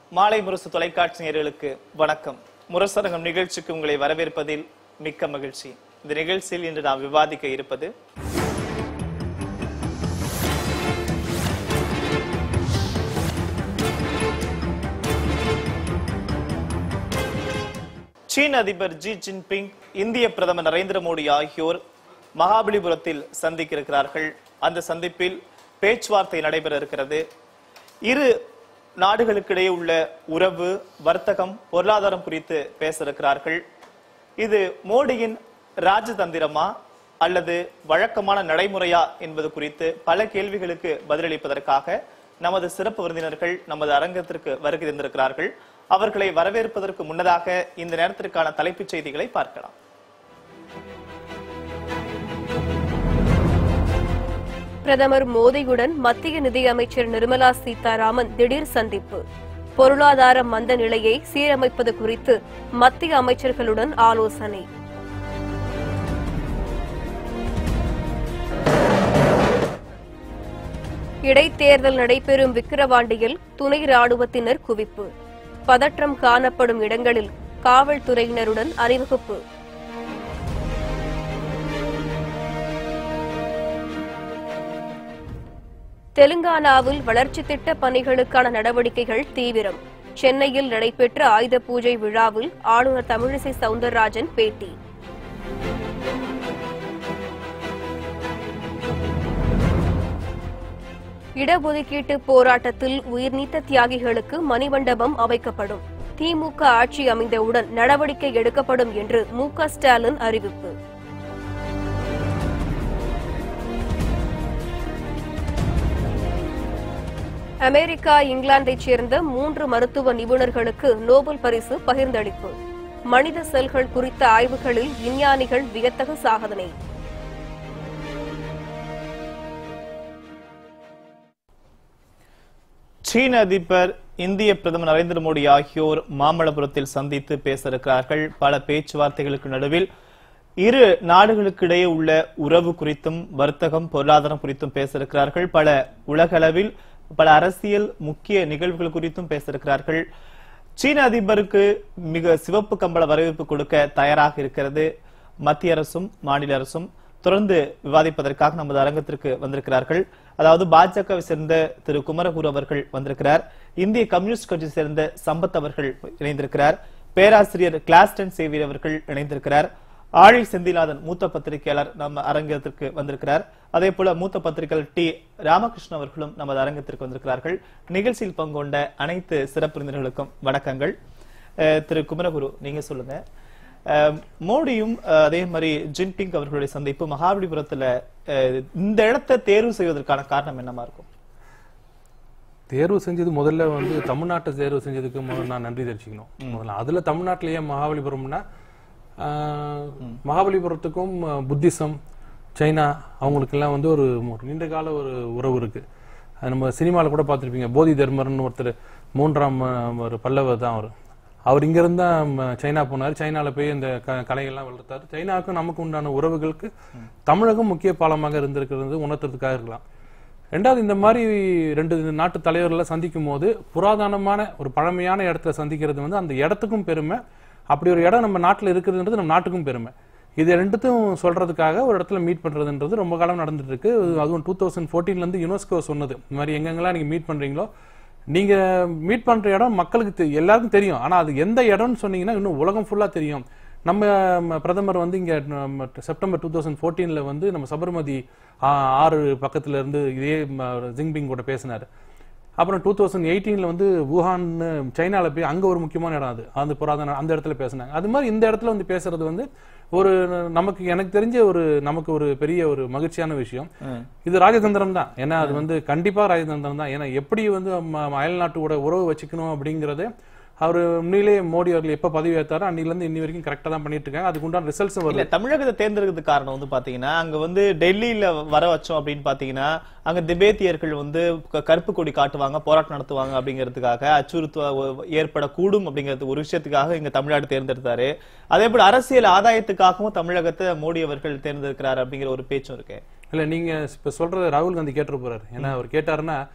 மாலை முரசு தொலைக்காட்சி நேயர்களுக்கு வணக்கம் முரசரங்கம் நிகழ்ச்சிக்கு உங்களை வரவேற்பதில் மிக்க மகிழ்ச்சி இந்த நிகழ்ச்சியில் இன்று நாம் விவாதிக்க இருப்பது சீன அதிபர் ஜி ஜின்பிங் இந்திய பிரதமர் நரேந்திர மோடி ஆகியோர் மகாபலிபுரத்தில் சந்திக்க இருக்கிறார்கள் அந்த சந்திப்பில் பேச்சுவார்த்தை நடைபெற இருக்கிறது இரு நாடுகளுக்கிடையே உள்ள உறவு வர்த்தகம் பொருளாதாரம் குறித்து பேச இருக்கிறார்கள் இது மோடியின் ராஜதந்திரமா அல்லது வழக்கமான நடைமுறையா என்பது குறித்து பல கேள்விகளுக்கு பதிலளிப்பதற்காக நமது சிறப்பு விருந்தினர்கள் நமது அரங்கத்திற்கு வருகை தந்திருக்கிறார்கள் அவர்களை வரவேற்பதற்கு முன்னதாக இந்த நேரத்திற்கான தலைப்புச் செய்திகளை பார்க்கலாம் பிரதமர் மோடியுடன் மத்திய நிதியமைச்சர் நிர்மலா சீதாராமன் திடீர் சந்திப்பு பொருளாதார மந்த நிலையை சீரமைப்பது குறித்து மத்திய அமைச்சர்களுடன் ஆலோசனை இடைத்தேர்தல் நடைபெறும் விக்கிரவாண்டியில் துணை ராணுவத்தினர் குவிப்பு பதற்றம் காணப்படும் இடங்களில் காவல்துறையினருடன் அணிவகுப்பு தெலுங்கானாவில் வளர்ச்சி திட்ட பணிகளுக்கான நடவடிக்கைகள் தீவிரம் சென்னையில் நடைபெற்ற ஆயுத பூஜை விழாவில் ஆளுநர் தமிழிசை சவுந்தரராஜன் பேட்டி இடஒதுக்கீட்டு போராட்டத்தில் உயிர்நீத்த தியாகிகளுக்கு மணிமண்டபம் அமைக்கப்படும் திமுக ஆட்சி அமைந்தவுடன் நடவடிக்கை எடுக்கப்படும் என்று மு க ஸ்டாலின் அறிவிப்பு அமெரிக்கா இங்கிலாந்தைச் சேர்ந்த மூன்று மருத்துவ நிபுணர்களுக்கு நோபல் பரிசு பகிர்ந்தளிப்பு மனித செல்கள் குறித்த ஆய்வுகளில் விஞ்ஞானிகள் வியத்தகு சாதனை சீன அதிபர் இந்திய பிரதமர் நரேந்திர மோடி ஆகியோர் மாமல்லபுரத்தில் சந்தித்து பேச இருக்கிறார்கள் பல பேச்சுவார்த்தைகளுக்கு நடுவில் இரு நாடுகளுக்கு இடையே உள்ள உறவு குறித்தும் வர்த்தகம் பொருளாதாரம் குறித்தும் பேச இருக்கிறார்கள் பல உலகளவில் பல அரசியல் முக்கிய நிகழ்வுகள் குறித்தும் பேச இருக்கிறார்கள் சீன அதிபருக்கு மிக சிவப்பு கம்பள வரவேற்பு கொடுக்க தயாராக இருக்கிறது மத்திய அரசும் மாநில அரசும் தொடர்ந்து விவாதிப்பதற்காக நமது அரங்கத்திற்கு வந்திருக்கிறார்கள் அதாவது பாஜகவை சேர்ந்த திரு குமரகுரு அவர்கள் வந்திருக்கிறார் இந்திய கம்யூனிஸ்ட் கட்சி சேர்ந்த சம்பத் அவர்கள் இணைந்திருக்கிறார் பேராசிரியர் கிளாஸ்டன் சேவியர் அவர்கள் இணைந்திருக்கிறார் ஆழி செந்திநாதன் மூத்த பத்திரிகையாளர் நம்ம அரங்கத்திற்கு வந்திருக்கிறார் அதே போல மூத்த பத்திரிகையாளர் டி ராமகிருஷ்ணன் அவர்களும் நமது அரங்கத்திற்கு வந்திருக்கிறார்கள் நிகழ்ச்சியில் பங்கு கொண்ட அனைத்து சிறப்பு விருந்தினர்களுக்கும் வணக்கங்கள் அஹ், திரு குமரகுரு நீங்க சொல்லுங்க அஹ், மோடியும் அஹ், அதே மாதிரி ஜின்பிங் அவர்களுடைய சந்திப்பு மகாபலிபுரத்துல அஹ், இந்த இடத்தை தேர்வு செய்வதற்கான காரணம் என்னமா இருக்கும் தேர்வு செஞ்சது முதல்ல வந்து தமிழ்நாட்டை தேர்வு செஞ்சதுக்கு முதல்ல நான் நன்றி தெரிவிச்சுக்கணும் முதல்ல அதுல தமிழ்நாட்டிலேயே மகாபலிபுரம்னா ஆஹ், மகாபலிபுரத்துக்கும் அஹ், புத்திசம் சைனா அவங்களுக்கெல்லாம் வந்து ஒரு ஒரு நீண்ட கால ஒரு உறவு இருக்கு அது நம்ம சினிமாவில் கூட பார்த்துருப்பீங்க போதி தர்மர்னு ஒருத்தர் மூன்றாம் அஹ், ஒரு பல்லவர் தான் அவர் அவர் இங்கிருந்து தான் ம, சைனா போனார் சைனால போய் இந்த க- கலைகள்லாம் வளர்த்தாரு சைனாவுக்கும் நமக்கு உண்டான உறவுகளுக்கு தமிழகம் முக்கிய பாலமாக இருந்திருக்கிறது உணர்த்துறதுக்காக இருக்கலாம் ரெண்டாவது இந்த மாதிரி ரெண்டு நாட்டு தலைவர்களை சந்திக்கும் போது புராதனமான ஒரு பழமையான இடத்துல சந்திக்கிறது வந்து அந்த இடத்துக்கும் பெருமை அப்படி ஒரு இடம் நம்ம நாட்டில் இருக்கிறதுன்றது நம்ம நாட்டுக்கும் பெருமை இது ரெண்டுத்தையும் சொல்றதுக்காக ஒரு இடத்துல மீட் பண்றதுன்றது ரொம்ப காலம் நடந்துட்டு இருக்கு அதுவும் டூ தௌசண்ட் ஃபோர்டீன்ல இருந்து யுனெஸ்கோ சொன்னது இந்த மாதிரி எங்கெங்கெல்லாம் நீங்க மீட் பண்றீங்களோ நீங்க மீட் பண்ற இடம் மக்களுக்கு தெ- எல்லாருக்கும் தெரியும் ஆனா அது எந்த இடம்னு சொன்னீங்கன்னா இன்னும் உலகம் ஃபுல்லா தெரியும் நம்ம ம, பிரதமர் வந்து இங்க நம்ம செப்டம்பர் டூ தௌசண்ட் ஃபோர்டீன்ல வந்து நம்ம சபர்மதி ஆ, ஆறு பக்கத்துல இருந்து இதே ம, ஜின்பிங் கூட பேசினாரு அப்புறம் டூ தௌசண்ட் எயிட்டீன்ல வந்து wuhan சைனால போய் அங்க ஒரு முக்கியமான இடம் அது அந்த புராதன அந்த இடத்துல பேசினாங்க அது மாதிரி இந்த இடத்துல வந்து பேசுறது வந்து ஒரு நமக்கு எனக்கு தெரிஞ்ச ஒரு நமக்கு ஒரு பெரிய ஒரு மகிழ்ச்சியான விஷயம் இது ராஜதந்திரம் தான் ஏன்னா அது வந்து கண்டிப்பா ராஜதந்திரம் தான் ஏன்னா எப்படி வந்து ம- அயல் நாட்டோட உறவு வச்சுக்கணும் அப்படிங்கறது அவர் உண்மையிலேயே மோடி அவர்கள் எப்ப பதவி ஏற்றாரோ அன்னில இருந்து இன்னி வரைக்கும் கரெக்டா தான் பண்ணிட்டு இருக்காங்க அதுக்கு உண்டான ரிசல்ட்ஸும் இல்ல வருது தமிழகத்தை தேர்ந்தெடுக்கிறதுக்கு காரணம் வந்து பாத்தீங்கன்னா அங்க வந்து டெல்லியில வர வச்சோம் அப்படின்னு பாத்தீங்கன்னா அங்க திபேத்தியர்கள் வந்து க- கருப்பு கொடி காட்டுவாங்க போராட்டம் நடத்துவாங்க அப்படிங்கிறதுக்காக அச்சுறுத்த ஏற்படக்கூடும் அப்படிங்கிறது ஒரு விஷயத்துக்காக இங்க தமிழ்நாடு தேர்ந்தெடுத்தாரு அதே போல அரசியல் ஆதாயத்துக்காகவும் தமிழகத்தை மோடி அவர்கள் தேர்ந்தெடுக்கிறார் அப்படிங்கிற ஒரு பேச்சும் இருக்கு இல்ல நீங்க இப்ப சொல்றது ராகுல் காந்தி கேட்டு போறாரு ஏன்னா அவர் கேட்டாருன்னா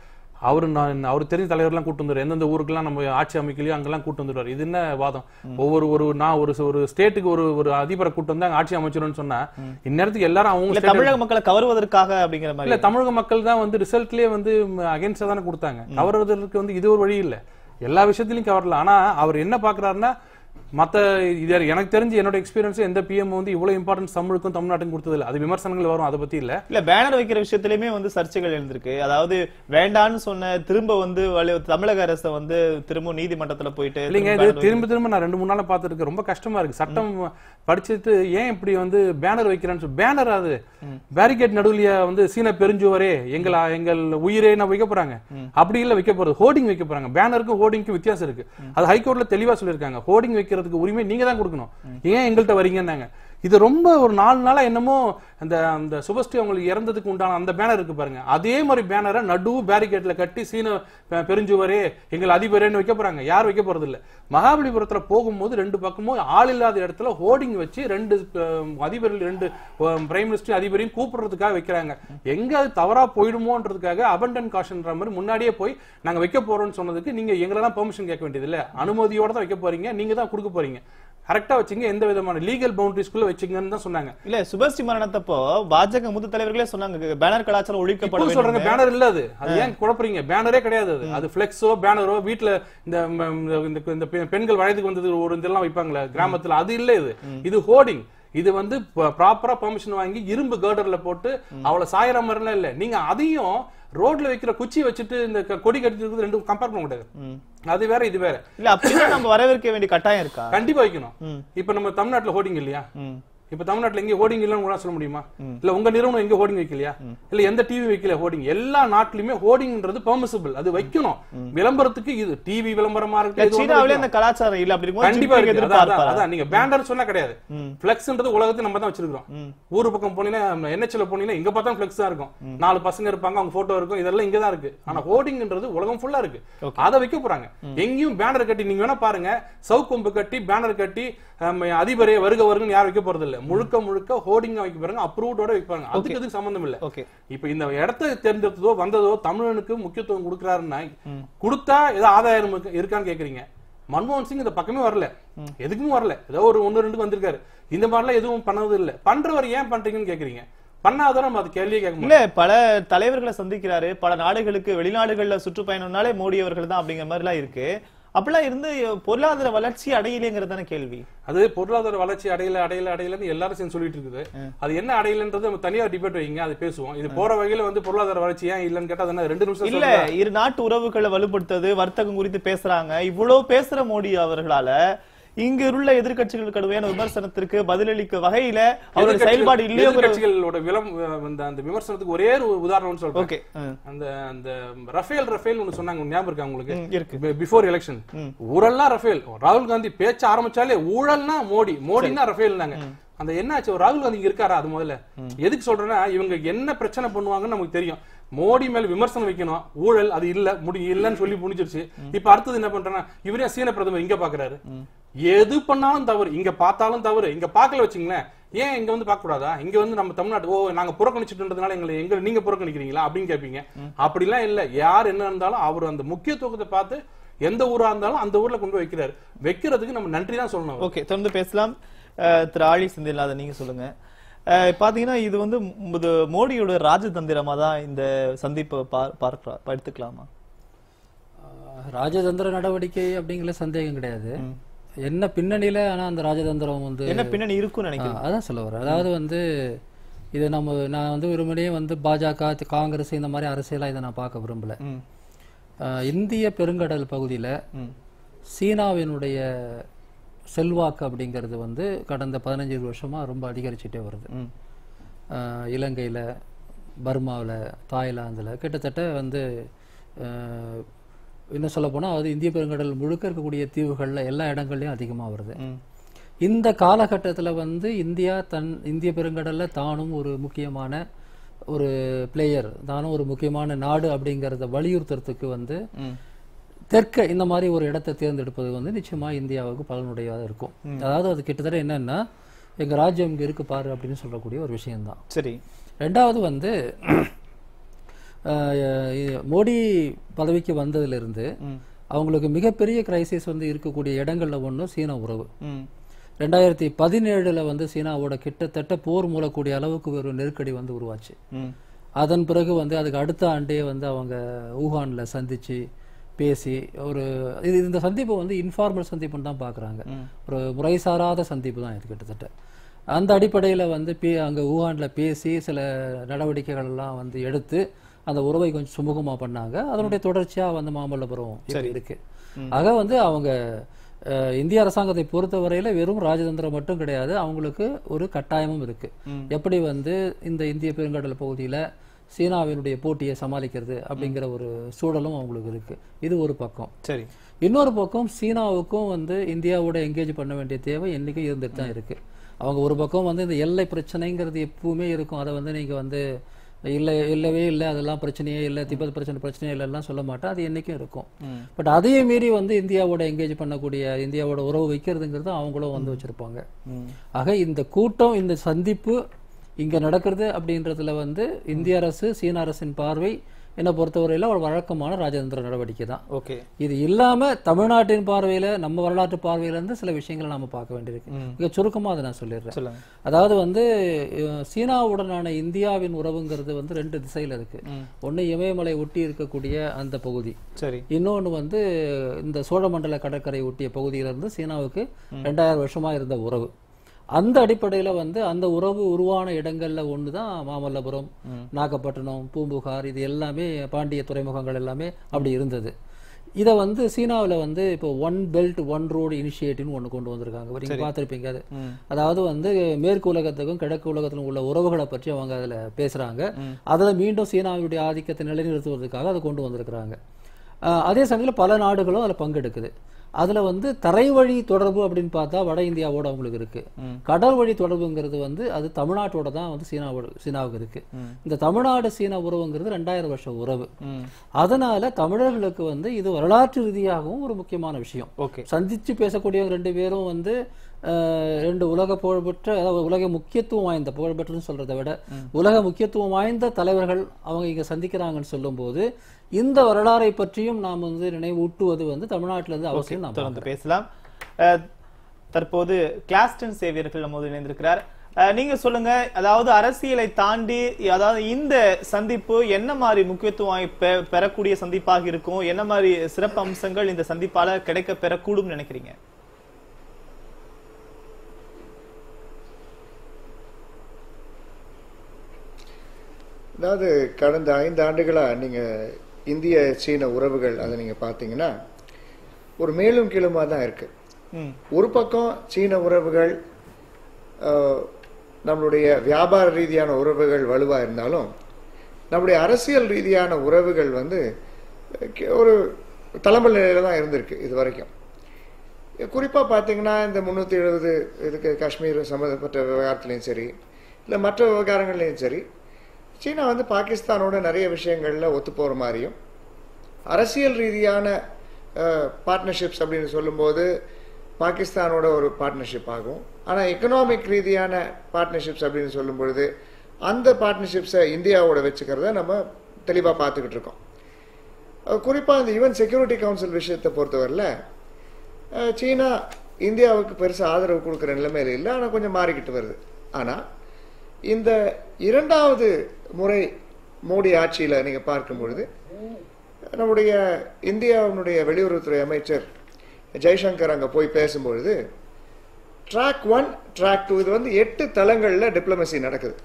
அவரு நான் அவர் தெரிஞ்ச தலைவர்லாம் கூட்டு வந்துரு எந்தெந்த ஊருக்கெல்லாம் நம்ம ஆட்சி அமைக்கலையோ அங்கெல்லாம் கூட்டு வந்துருவாரு இது என்ன வாதம் ஒவ்வொரு ஒரு நான் ஒரு ஒரு ஸ்டேட்டுக்கு ஒரு ஒரு அதிபரை கூட்டு வந்தா அங்க ஆட்சி அமைச்சிரும்னு சொன்னா இந்நேரத்துக்கு எல்லாரும் அவங்க இல்ல state- தமிழக மக்களை கவருவதற்காக அப்படிங்கிற இல்ல மாதிரி தமிழக மக்கள் தான் வந்து ரிசல்ட்லயே வந்து அகைன்ஸ்டா தானே கொடுத்தாங்க கவர்றதுக்கு வந்து இது ஒரு வழி இல்ல எல்லா விஷயத்திலயும் கவரலாம் ஆனா அவர் என்ன பாக்குறாருன்னா மத்த இது எனக்கு தெரிஞ்சு என்னோட எக்ஸ்பீரியன்ஸ் எந்த பிஎம் வந்து இவ்வளவு இம்பார்ட்டன்ஸ் தமிழுக்கும் தமிழ்நாட்டுக்கும் கொடுத்தது இல்ல அது விமர்சனங்கள் வரும் அதை பத்தி இல்ல இல்ல பேனர் வைக்கிற விஷயத்திலயுமே வந்து சர்ச்சைகள் எழுந்திருக்கு அதாவது வேண்டான்னு சொன்ன திரும்ப வந்து வலு- தமிழக அரசை வந்து திரும்ப நீதிமன்றத்துல போயிட்டு இல்லைங்க திரும்ப இது banner திரும்ப திரும்ப நான் ரெண்டு மூணு நாளா பார்த்துருக்கேன் ரொம்ப கஷ்டமா இருக்கு சட்டம் படிச்சுட்டு ஏன் இப்படி வந்து பேனர் வைக்கிறேன்னு சொல்லி பேனர் அது பேரிகேட் நடுவுலயே வந்து சீன பெருஞ்சுவரே எங்கள் எங்கள் உயிரே நான் வைக்க போறாங்க அப்படி இல்ல வைக்க போறது ஹோர்டிங் வைக்க போறாங்க பேனருக்கும் ஹோர்டிங்க்கும் வித்தியாசம் இருக்கு அது ஹைகோர்ட்ல தெளிவா சொல்லியிருக்காங்க ஹோர்டிங் வைக்கிறதுக்கு உரிமை நீங்க தான் கொடுக்கணும் ஏன் எங்கள்கிட்ட வரீங்கன்னாங்க இது ரொம்ப ஒரு நாலு நாளா என்னமோ அந்த அந்த சுபஸ்ரீ அவங்களுக்கு இறந்ததுக்கு உண்டான அந்த பேனர் இருக்கு பாருங்க அதே மாதிரி பேனரை நடு பேரிகேட்ல கட்டி சீன பெ- பெருஞ்சுவரே எங்கள் அதிபரேன்னு வைக்க போறாங்க யார் வைக்க போறது இல்ல மகாபலிபுரத்துல போகும்போது ரெண்டு பக்கமும் ஆள் இல்லாத இடத்துல ஹோர்டிங் வச்சு ரெண்டு அஹ், அதிபர்கள் ரெண்டு பிரைம் மினிஸ்டர் அதிபரையும் கூப்பிடுறதுக்காக வைக்கிறாங்க எங்க அது தவறா போயிடுமோன்றதுக்காக அபண்டன் காஷன்ற மாதிரி முன்னாடியே போய் நாங்க வைக்க போறோம்னு சொன்னதுக்கு நீங்க எங்களெல்லாம் பெர்மிஷன் கேட்க வேண்டியது இல்ல அனுமதியோட தான் வைக்க போறீங்க நீங்க தான் கொடுக்க போறீங்க கரெக்டா வச்சுங்க எந்த விதமான லீகல் பவுண்டரிஸ்குள்ள வச்சுங்கன்னு தான் சொன்னாங்க இல்ல சுபஸ்ரீ மரணத்தப்போ பாஜக மூத்த தலைவர்களே சொன்னாங்க பேனர் கலாச்சாரம் ஒழிக்கப்பட இப்போ சொல்றாங்க வேண்டும் பேனர் இல்ல அது அது ஏன் குழப்பறீங்க பேனரே கிடையாது அது அது பிளெக்ஸோ பேனரோ வீட்ல இந்த ம, இந்த- இந்த- இந்த பெ- பெண்கள் வயதுக்கு வந்தது ஒரு இதெல்லாம் வைப்பாங்களே கிராமத்துல அது இல்ல இது இது ஹோர்டிங் இது வந்து ப்ராப்பரா பெர்மிஷன் வாங்கி இரும்பு கேர்டர்ல போட்டு அவளை சாயற மாதிரிலாம் இல்ல நீங்க அதையும் ரோட்ல வைக்கிற குச்சி வச்சுட்டு இந்த க- கொடி கட்டிட்டு ரெண்டும் கம்பேர் பண்ண முடியாது அது வேற இது வேற இல்ல அப்படின்னா நம்ம வரவேற்க வேண்டிய கட்டாயம் இருக்கா கண்டிப்பா வைக்கணும் இப்ப நம்ம தமிழ்நாட்டுல ஹோர்டிங் இல்லையா ம். இப்ப தமிழ்நாட்டுல எங்க ஹோர்டிங் இல்லன்னு கூட சொல்ல முடியுமா இல்ல உங்க நிறுவனம் எங்க ஹோர்டிங் வைக்கலையா இல்ல எந்த டிவி வைக்கல ஹோர்டிங் எல்லா நாட்டிலுமே ஹோர்டிங்ன்றது பெர்மிசிபிள் அது வைக்கணும் விளம்பரத்துக்கு இது டிவி விளம்பரமா இல்ல இருக்கு சீனாவிலே அந்த கலாச்சாரம் இல்ல அப்படி இருக்கும்போது கண்டிப்பா ஜின்பிங் இருக்கு அதான், அதான், எதிர்பார்ப்பாரா? அதான் நீங்க பேண்டர் சொன்னா கிடையாது பிளெக்ஸ்ன்றது உலகத்தை நம்ம தான் வச்சிருக்கோம் ஊரு பக்கம் போனீங்கன்னா என்ஹெச்ல போனீங்கன்னா எங்க பார்த்தாலும் பிளெக்ஸ் தான் இருக்கும் நாலு பசங்க இருப்பாங்க அவங்க போட்டோ இருக்கும் இதெல்லாம் இங்க தான் இருக்கு ஆனா ஹோர்டிங்ன்றது உலகம் ஃபுல்லா இருக்கு அதை வைக்க போறாங்க எங்கேயும் பேனர் கட்டி நீங்க வேணா பாருங்க சவுக்கொம்பு கட்டி பேனர் கட்டி ஹம், அதிபரே வருக வருகன்னு யாரும் வைக்க போறது இல்ல முழுக்க முழுக்க ஹோர்டிங் வைக்க போறாங்க அப்ரூவ்டோட வைப்பாங்க அதுக்கு இதுக்கு சம்பந்தம் இல்ல ஓகே இப்ப இந்த இடத்தை தேர்ந்தெடுத்ததோ வந்ததோ தமிழனுக்கு முக்கியத்துவம் கொடுக்கறாருன்னா கொடுத்தா ஏதோ ஆதாயம் இருக்கு- இருக்கான்னு கேக்குறீங்க மன்மோகன் சிங் இந்த பக்கமே வரல எதுக்குமே வரல ஏதோ ஒரு ஒன்னு ரெண்டுக்கு வந்திருக்காரு இந்த மாதிரிலாம் எதுவும் பண்ணது இல்ல பண்றவர் ஏன் பண்றீங்கன்னு கேக்குறீங்க பண்ணாதான் நம்ம அது கேள்வியே கேட்க முடியும் இல்ல பல தலைவர்களை சந்திக்கிறாரு பல நாடுகளுக்கு வெளிநாடுகள்ல சுற்றுப்பயணம்னாலே மோடி அவர்கள் தான் அப்படிங்கிற மாதிரி எல்லாம் இருக்கு அப்படிலாம் இருந்து பொருளாதார வளர்ச்சி அடையலைங்கிறதான கேள்வி அது பொருளாதார வளர்ச்சி அடையல அடையல அடையலன்னு எல்லாரும் சேர்ந்து சொல்லிட்டு இருக்குது அது என்ன அடையலன்றது நம்ம தனியா டிபேட் வைங்க அது பேசுவோம் இது போற வகையில வந்து பொருளாதார வளர்ச்சி ஏன் இல்லன்னு கேட்டா அது என்ன ரெண்டு நிமிஷம் இல்ல சொல்லுங்க. இரு நாட்டு உறவுகளை வலுப்படுத்துறது வர்த்தகம் குறித்து பேசுறாங்க இவ்வளவு பேசுற மோடி அவர்களால இங்க உள்ள எதிர்க்கட்சிகள் கடுமையான விமர்சனத்திற்கு பதிலளிக்க வகையில அவருடைய எதிர்க்கட்சிகள்- செயல்பாடு இல்லையோங்கிற எதிர்க்கட்சிகளோட விளம் அந்த அந்த விமர்சனத்துக்கு ஒரே ஒரு உதாரணம் சொல்றேன் ஓகே அந்த அந்த ரஃபேல் ரஃபேல் ஒன்னு சொன்னாங்க ஞாபகம் இருக்கா உங்களுக்கு இருக்கு பிஃபோர் எலெக்ஷன் ஊழல்லாம் ரஃபேல் ராகுல் காந்தி பேச்ச ஆரம்பிச்சாலே ஊழல்னா மோடி மோடினா ரஃபேல்னாங்க அந்த என்னாச்சு ஒரு ராகுல் காந்தி இங்க இருக்காரா அது முதல்ல எதுக்கு சொல்றேன்னா இவங்க என்ன பிரச்சனை பண்ணுவாங்கன்னு நமக்கு தெரியும் மோடி மேல விமர்சனம் வைக்கணும் ஊழல் அது இல்ல முடி இல்லன்னு சொல்லி முடிஞ்சிருச்சு இப்ப அடுத்தது என்ன பண்றேன்னா இவரே சீன பிரதமர் இங்க பாக்குறாரு எது பண்ணாலும் தவறு இங்க பார்த்தாலும் தவறு இங்க பார்க்கல வச்சுங்களேன் ஏன் இங்க வந்து பார்க்க கூடாதா இங்க வந்து நம்ம தமிழ்நாடு ஓ நாங்க புறக்கணிச்சுட்டுன்றதுனால எங்களை எங்க நீங்க புறக்கணிக்கிறீங்களா அப்படின்னு கேட்பீங்க அப்படிலாம் இல்ல யார் என்ன இருந்தாலும் அவர் அந்த முக்கியத்துவத்தை பார்த்து எந்த ஊரா இருந்தாலும் அந்த ஊர்ல கொண்டு போய் வைக்கிறாரு வைக்கிறதுக்கு நம்ம நன்றி தான் சொல்லணும் ஓகே தொடர்ந்து பேசலாம் அஹ், திரு ஆழி சிந்தில்லாத நீங்க சொல்லுங்க அஹ், பாத்தீங்கன்னா இது வந்து மு- இது மோடியோட ராஜதந்திரமா தான் இந்த சந்திப்பை பார்- பார்க்கிறா எடுத்துக்கலாமா ஆஹ் ராஜதந்திர நடவடிக்கை அப்படிங்கிற சந்தேகம் கிடையாது என்ன பின்னணியில ஆனா அந்த ராஜதந்திரம் வந்து என்ன பின்னணி இருக்கும்னு நினைக்கிறேன் ஆ, அதான் சொல்ல வரேன் அதாவது வந்து இது நம்ம நான் வந்து வெறுமனே வந்து பாஜக காங்கிரஸ் இந்த மாதிரி அரசியலா இதை நான் பார்க்க விரும்பல ம். ஆஹ் இந்திய பெருங்கடல் பகுதியில ம். சீனாவினுடைய செல்வாக்கு அப்படிங்கிறது வந்து கடந்த பதினஞ்சு வருஷமா ரொம்ப அதிகரிச்சுட்டே வருது ம். ஆஹ் இலங்கையில பர்மாவுல தாய்லாந்துல கிட்டத்தட்ட வந்து ஆஹ் இன்னும் சொல்ல போனா அது இந்திய பெருங்கடல் முழுக்க இருக்கக்கூடிய தீவுகள்ல எல்லா இடங்கள்லயும் அதிகமா வருது ம். இந்த காலகட்டத்துல வந்து இந்தியா தன் இந்திய பெருங்கடல்ல தானும் ஒரு முக்கியமான ஒரு பிளேயர் தானும் ஒரு முக்கியமான நாடு அப்படிங்கறத வலியுறுத்துறதுக்கு வந்து ம். தெற்க இந்த மாதிரி ஒரு இடத்தை தேர்ந்தெடுப்பது வந்து நிச்சயமா இந்தியாவுக்கு பலனுடையதாக இருக்கும் அதாவது அது கிட்டத்தட்ட என்னன்னா எங்க ராஜ்யம் இங்க இருக்கு பாரு அப்படின்னு சொல்லக்கூடிய ஒரு விஷயம்தான் சரி ரெண்டாவது வந்து அஹ், இ- மோடி பதவிக்கு வந்ததிலிருந்து ம். அவங்களுக்கு மிகப்பெரிய கிரைசிஸ் வந்து இருக்கக்கூடிய இடங்கள்ல ஒன்று சீன உறவு ம். ரெண்டாயிரத்தி பதினேழுல வந்து சீனாவோட கிட்டத்தட்ட போர் மூலக்கூடிய அளவுக்கு ஒரு நெருக்கடி வந்து உருவாச்சு ம். அதன் பிறகு வந்து அதுக்கு அடுத்த ஆண்டே வந்து அவங்க ஊகான்ல சந்திச்சு பேசி ஒரு இது இந்த சந்திப்பு வந்து இன்ஃபார்மல் சந்திப்புன்னு தான் பார்க்குறாங்க ஒரு முறைசாராத சந்திப்பு தான் இது கிட்டத்தட்ட அந்த அடிப்படையில் வந்து பே அங்கே ஊகான்ல பேசி சில நடவடிக்கைகள் எல்லாம் வந்து எடுத்து அந்த உறவை கொஞ்சம் சுமூகமாக பண்ணாங்க அதனுடைய தொடர்ச்சியாக வந்து மாமல்லபுரம் இப்ப இருக்கு ஆக வந்து அவங்க அஹ், இந்திய அரசாங்கத்தை பொறுத்தவரையில வெறும் ராஜதந்திரம் மட்டும் கிடையாது அவங்களுக்கு ஒரு கட்டாயமும் இருக்கு எப்படி வந்து இந்த இந்திய பெருங்கடல் பகுதியில சீனாவினுடைய போட்டியை சமாளிக்கிறது அப்படிங்கிற ஒரு சூழலும் அவங்களுக்கு இருக்கு இது ஒரு பக்கம் சரி இன்னொரு பக்கம் சீனாவுக்கும் வந்து இந்தியாவோட எங்கேஜ் பண்ண வேண்டிய தேவை என்னைக்கும் இருந்துட்டு தான் இருக்கு அவங்க ஒரு பக்கம் வந்து இந்த எல்லை பிரச்சனைங்கிறது எப்பவுமே இருக்கும் அதை வந்து நீங்க வந்து இல்லை இல்லவே இல்லை அதெல்லாம் பிரச்சனையே இல்லை திபெத் பிரச்சனை பிரச்சனையே இல்லைலாம் சொல்ல மாட்டேன் அது என்னைக்கும் இருக்கும் பட் அதையும் மீறி வந்து இந்தியாவோட எங்கேஜ் பண்ணக்கூடிய இந்தியாவோட உறவு வைக்கிறதுங்கிறது அவங்களும் வந்து வச்சிருப்பாங்க ஆக இந்த கூட்டம் இந்த சந்திப்பு இங்க நடக்கிறது அப்படின்றதுல வந்து இந்திய அரசு சீன அரசின் பார்வை என்னை பொறுத்தவரையில ஒரு வழக்கமான ராஜதந்திர நடவடிக்கை தான் ஓகே இது இல்லாம தமிழ்நாட்டின் பார்வையில நம்ம வரலாற்று பார்வையில இருந்து சில விஷயங்களை நாம பார்க்க வேண்டியிருக்கு மிக சுருக்கமா அதை நான் சொல்லிடுறேன் சொல்லுங்க அதாவது வந்து அஹ், சீனாவுடனான இந்தியாவின் உறவுங்கிறது வந்து ரெண்டு திசையில இருக்கு ஒண்ணு இமயமலை ஒட்டி இருக்கக்கூடிய அந்த பகுதி சரி இன்னொன்னு வந்து இந்த சோழமண்டல கடற்கரை ஒட்டிய பகுதியில இருந்து சீனாவுக்கு ரெண்டாயிரம் வருஷமா இருந்த உறவு அந்த அடிப்படையில வந்து அந்த உறவு உருவான இடங்கள்ல ஒண்ணுதான் மாமல்லபுரம் நாகப்பட்டினம் பூம்புகார் இது எல்லாமே பாண்டிய துறைமுகங்கள் எல்லாமே அப்படி இருந்தது இதை வந்து சீனாவுல வந்து இப்போ ஒன் பெல்ட் ஒன் ரோடு இனிஷியேட்டிவ்னு ஒண்ணு கொண்டு வந்திருக்காங்க நீங்க பார்த்திருப்பீங்க அது அதாவது வந்து மேற்கு உலகத்துக்கும் கிழக்கு உலகத்திலும் உள்ள உறவுகளை பற்றி அவங்க அதுல பேசுறாங்க அதுல மீண்டும் சீனாவுடைய ஆதிக்கத்தை நிலைநிறுத்துவதற்காக அதை கொண்டு வந்திருக்கிறாங்க ஆஹ் அதே சமயத்தில் பல நாடுகளும் அதுல பங்கெடுக்குது அதுல வந்து தரை வழி தொடர்பு அப்படின்னு பார்த்தா வட இந்தியாவோட அவங்களுக்கு இருக்கு கடல் வழி தொடர்புங்கிறது வந்து அது தமிழ்நாட்டோட தான் வந்து சீனாவோட சீனாவுக்கு இருக்கு இந்த தமிழ்நாடு சீனா உறவுங்கிறது ரெண்டாயிரம் வருஷம் உறவு அதனால தமிழர்களுக்கு வந்து இது வரலாற்று ரீதியாகவும் ஒரு முக்கியமான விஷயம் ஓகே சந்திச்சு பேசக்கூடியவங்க ரெண்டு பேரும் வந்து அஹ், ரெண்டு உலக புகழ்பெற்ற அதாவது உலக முக்கியத்துவம் வாய்ந்த புகழ்பெற்றன்னு சொல்றதை விட உலக முக்கியத்துவம் வாய்ந்த தலைவர்கள் அவங்க இங்க சந்திக்கிறாங்கன்னு சொல்லும்போது இந்த வரலாறை பற்றியும் நாம் வந்து நினைவூட்டுவது வந்து தமிழ்நாட்டுல இருந்து அவசியம் நாம் தொடர்ந்து பேசலாம் அஹ், தற்போது கிளாஸ்டன் சேவியர்கள் நம்மோடு இணைந்திருக்கிறார் அஹ், நீங்க சொல்லுங்க அதாவது அரசியலை தாண்டி அதாவது இந்த சந்திப்பு என்ன மாதிரி முக்கியத்துவம் வாங்கி பெ- பெறக்கூடிய சந்திப்பாக இருக்கும் என்ன மாதிரி சிறப்பு அம்சங்கள் இந்த சந்திப்பால கிடைக்க பெறக்கூடும் நினைக்கிறீங்க அதாவது கடந்த ஐந்து ஆண்டுகளா நீங்க இந்திய சீன உறவுகள் அதை நீங்க பார்த்தீங்கன்னா ஒரு மேலும் கீழுமா தான் இருக்கு ம் ஒரு பக்கம் சீன உறவுகள் அஹ், நம்மளுடைய வியாபார ரீதியான உறவுகள் வலுவா இருந்தாலும் நம்முடைய அரசியல் ரீதியான உறவுகள் வந்து அஹ், கி- ஒரு தலைமல் நிலையில தான் இருந்திருக்கு இது வரைக்கும் குறிப்பா பார்த்தீங்கன்னா இந்த முந்நூற்றி எழுபது இதுக்கு காஷ்மீர் சம்மந்தப்பட்ட விவகாரத்துலையும் சரி இல்லை மற்ற விவகாரங்கள்லையும் சரி சீனா வந்து பாகிஸ்தானோட நிறைய விஷயங்கள்ல ஒத்து போற மாதிரியும் அரசியல் ரீதியான பார்ட்னர்ஷிப்ஸ் அப்படின்னு சொல்லும்போது பாகிஸ்தானோட ஒரு பார்ட்னர்ஷிப் ஆகும் ஆனால் எக்கனாமிக் ரீதியான பார்ட்னர்ஷிப்ஸ் அப்படின்னு சொல்லும் பொழுது அந்த பார்ட்னர்ஷிப்ஸை இந்தியாவோட வச்சுக்கிறத நம்ம தெளிவாக பார்த்துக்கிட்டு இருக்கோம் குறிப்பாக இந்த யுஎன் செக்யூரிட்டி கவுன்சில் விஷயத்தை பொறுத்தவரையில் அஹ், சீனா இந்தியாவுக்கு பெருசாக ஆதரவு கொடுக்குற நிலைமையில இல்லை ஆனால் கொஞ்சம் மாறிக்கிட்டு வருது ஆனால் இந்த இரண்டாவது முறை மோடி ஆட்சியில் நீங்கள் பார்க்கும் பொழுது நம்முடைய இந்தியாவினுடைய வெளியுறவுத்துறை அமைச்சர் ஜெய்சங்கர் அங்கே போய் பேசும்பொழுது ட்ராக் ஒன் ட்ராக் டூ இது வந்து எட்டு தளங்களில் டிப்ளமசி நடக்குது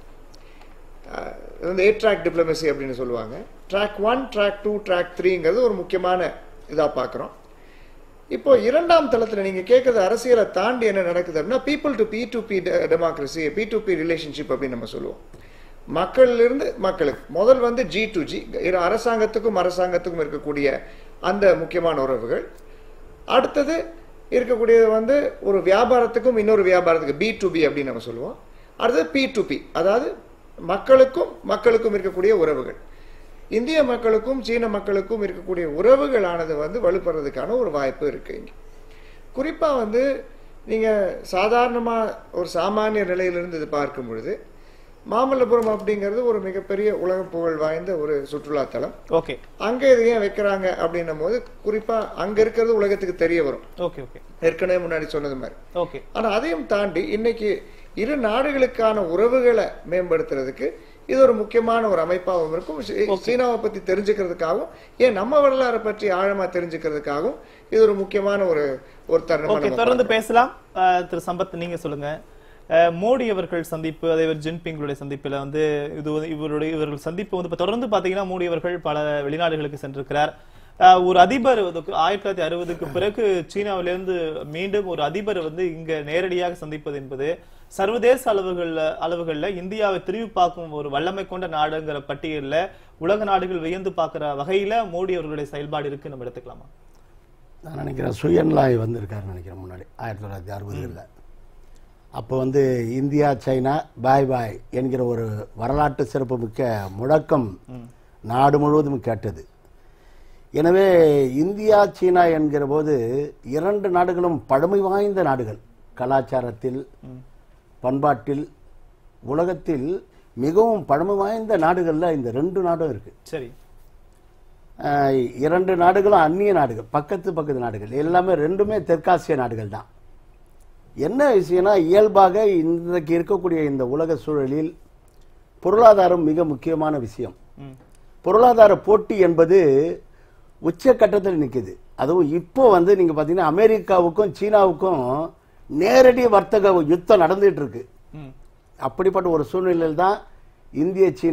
அஹ் இது வந்து எயிட் ட்ராக் டிப்ளமசி அப்படின்னு சொல்லுவாங்க track one track two track த்ரீங்கிறது ஒரு முக்கியமான இதாக பார்க்குறோம் இப்போ இரண்டாம் தளத்தில் நீங்கள் கேட்குறது அரசியலை தாண்டி என்ன நடக்குது அப்படின்னா people to P to P democracy P to P relationship அப்படின்னு நம்ம சொல்லுவோம் மக்களிலிருந்து மக்களுக்கு முதல் வந்து ஜி டு ஜி அரசாங்கத்துக்கும் அரசாங்கத்துக்கும் இருக்கக்கூடிய அந்த முக்கியமான உறவுகள் அடுத்தது இருக்கக்கூடியது வந்து ஒரு வியாபாரத்துக்கும் இன்னொரு வியாபாரத்துக்கு பி டு பி அப்படின்னு நம்ம சொல்லுவோம் அடுத்தது பி டு பி அதாவது மக்களுக்கும் மக்களுக்கும் இருக்கக்கூடிய உறவுகள் இந்திய மக்களுக்கும் சீன மக்களுக்கும் இருக்கக்கூடிய உறவுகளானது வந்து வலுப்படுறதுக்கான ஒரு வாய்ப்பு இருக்கு இங்க குறிப்பாக வந்து நீங்கள் சாதாரணமாக ஒரு சாமானிய நிலையிலிருந்து இது பார்க்கும் பொழுது மாமல்லபுரம் அப்படிங்கிறது ஒரு மிகப்பெரிய உலக புகழ் வாய்ந்த ஒரு சுற்றுலாத்தலம் ஓகே அங்கே இது ஏன் வைக்கிறாங்க அப்படின்னும் போது குறிப்பா அங்க இருக்கிறது உலகத்துக்கு தெரிய வரும் ஓகே ஓகே ஏற்கனவே முன்னாடி சொன்னது மாதிரி ஓகே ஆனா அதையும் தாண்டி இன்னைக்கு இரு நாடுகளுக்கான உறவுகளை மேம்படுத்துறதுக்கு இது ஒரு முக்கியமான ஒரு அமைப்பாகவும் இருக்கும் சீ- சீனாவை பத்தி தெரிஞ்சுக்கிறதுக்காகவும் ஏன் நம்ம வரலாறை பற்றி ஆழமா தெரிஞ்சுக்கிறதுக்காகவும் இது ஒரு முக்கியமான ஒரு ஒரு தருணமா ஓகே நம்ம தொடர்ந்து பேசலாம் அஹ், திரு சம்பத் நீங்க சொல்லுங்க அஹ், மோடி அவர்கள் சந்திப்பு அதே மாதிரி ஜின்பிங்களுடைய சந்திப்புல வந்து இது வந்து இவருடைய இவர்கள் சந்திப்பு வந்து இப்ப தொடர்ந்து பாத்தீங்கன்னா மோடி அவர்கள் பல வெளிநாடுகளுக்கு சென்றிருக்கிறார் அஹ், ஒரு அதிபர் வந்து ஆயிரத்தி தொள்ளாயிரத்தி அறுபதுக்கு பிறகு சீனாவிலிருந்து மீண்டும் ஒரு அதிபர் வந்து இங்க நேரடியாக சந்திப்பது என்பது சர்வதேச அளவுகள்ல அளவுகள்ல இந்தியாவை திரும்பி பார்க்கும் ஒரு வல்லமை கொண்ட நாடுங்கிற பட்டியல்ல உலக நாடுகள் வியந்து பார்க்கிற வகையில மோடி அவர்களுடைய செயல்பாடு இருக்கு நம்ம எடுத்துக்கலாமா நான் நினைக்கிறேன் சுயன்லாய் வந்திருக்காருன்னு நினைக்கிறேன் முன்னாடி ஆயிரத்தி தொள்ளாயிரத்தி அறுபதுகளில் அப்போ வந்து இந்தியா சைனா பாய் பாய் என்கிற ஒரு வரலாற்று சிறப்புமிக்க முழக்கம் நாடு முழுவதும் கேட்டது எனவே இந்தியா சீனா என்கிற போது இரண்டு நாடுகளும் பழமை வாய்ந்த நாடுகள் கலாச்சாரத்தில் பண்பாட்டில் உலகத்தில் மிகவும் பழமை வாய்ந்த நாடுகளில் இந்த ரெண்டு நாடும் இருக்கு சரி ஆஹ் இரண்டு நாடுகளும் அந்நிய நாடுகள் பக்கத்து பக்கத்து நாடுகள் எல்லாமே ரெண்டுமே தெற்காசிய நாடுகள் தான் என்ன விஷயம்னா இயல்பாக இன்றைக்கு இருக்கக்கூடிய இந்த உலக சூழலில் பொருளாதாரம் மிக முக்கியமான விஷயம் ம். பொருளாதார போட்டி என்பது உச்சக்கட்டத்தில் நிக்குது அதுவும் இப்போ வந்து நீங்க பாத்தீங்கன்னா அமெரிக்காவுக்கும் சீனாவுக்கும் நேரடி வர்த்தக யுத்தம் நடந்துட்டு இருக்கு ம். அப்படிப்பட்ட ஒரு சூழ்நிலையில் தான் இந்திய சீன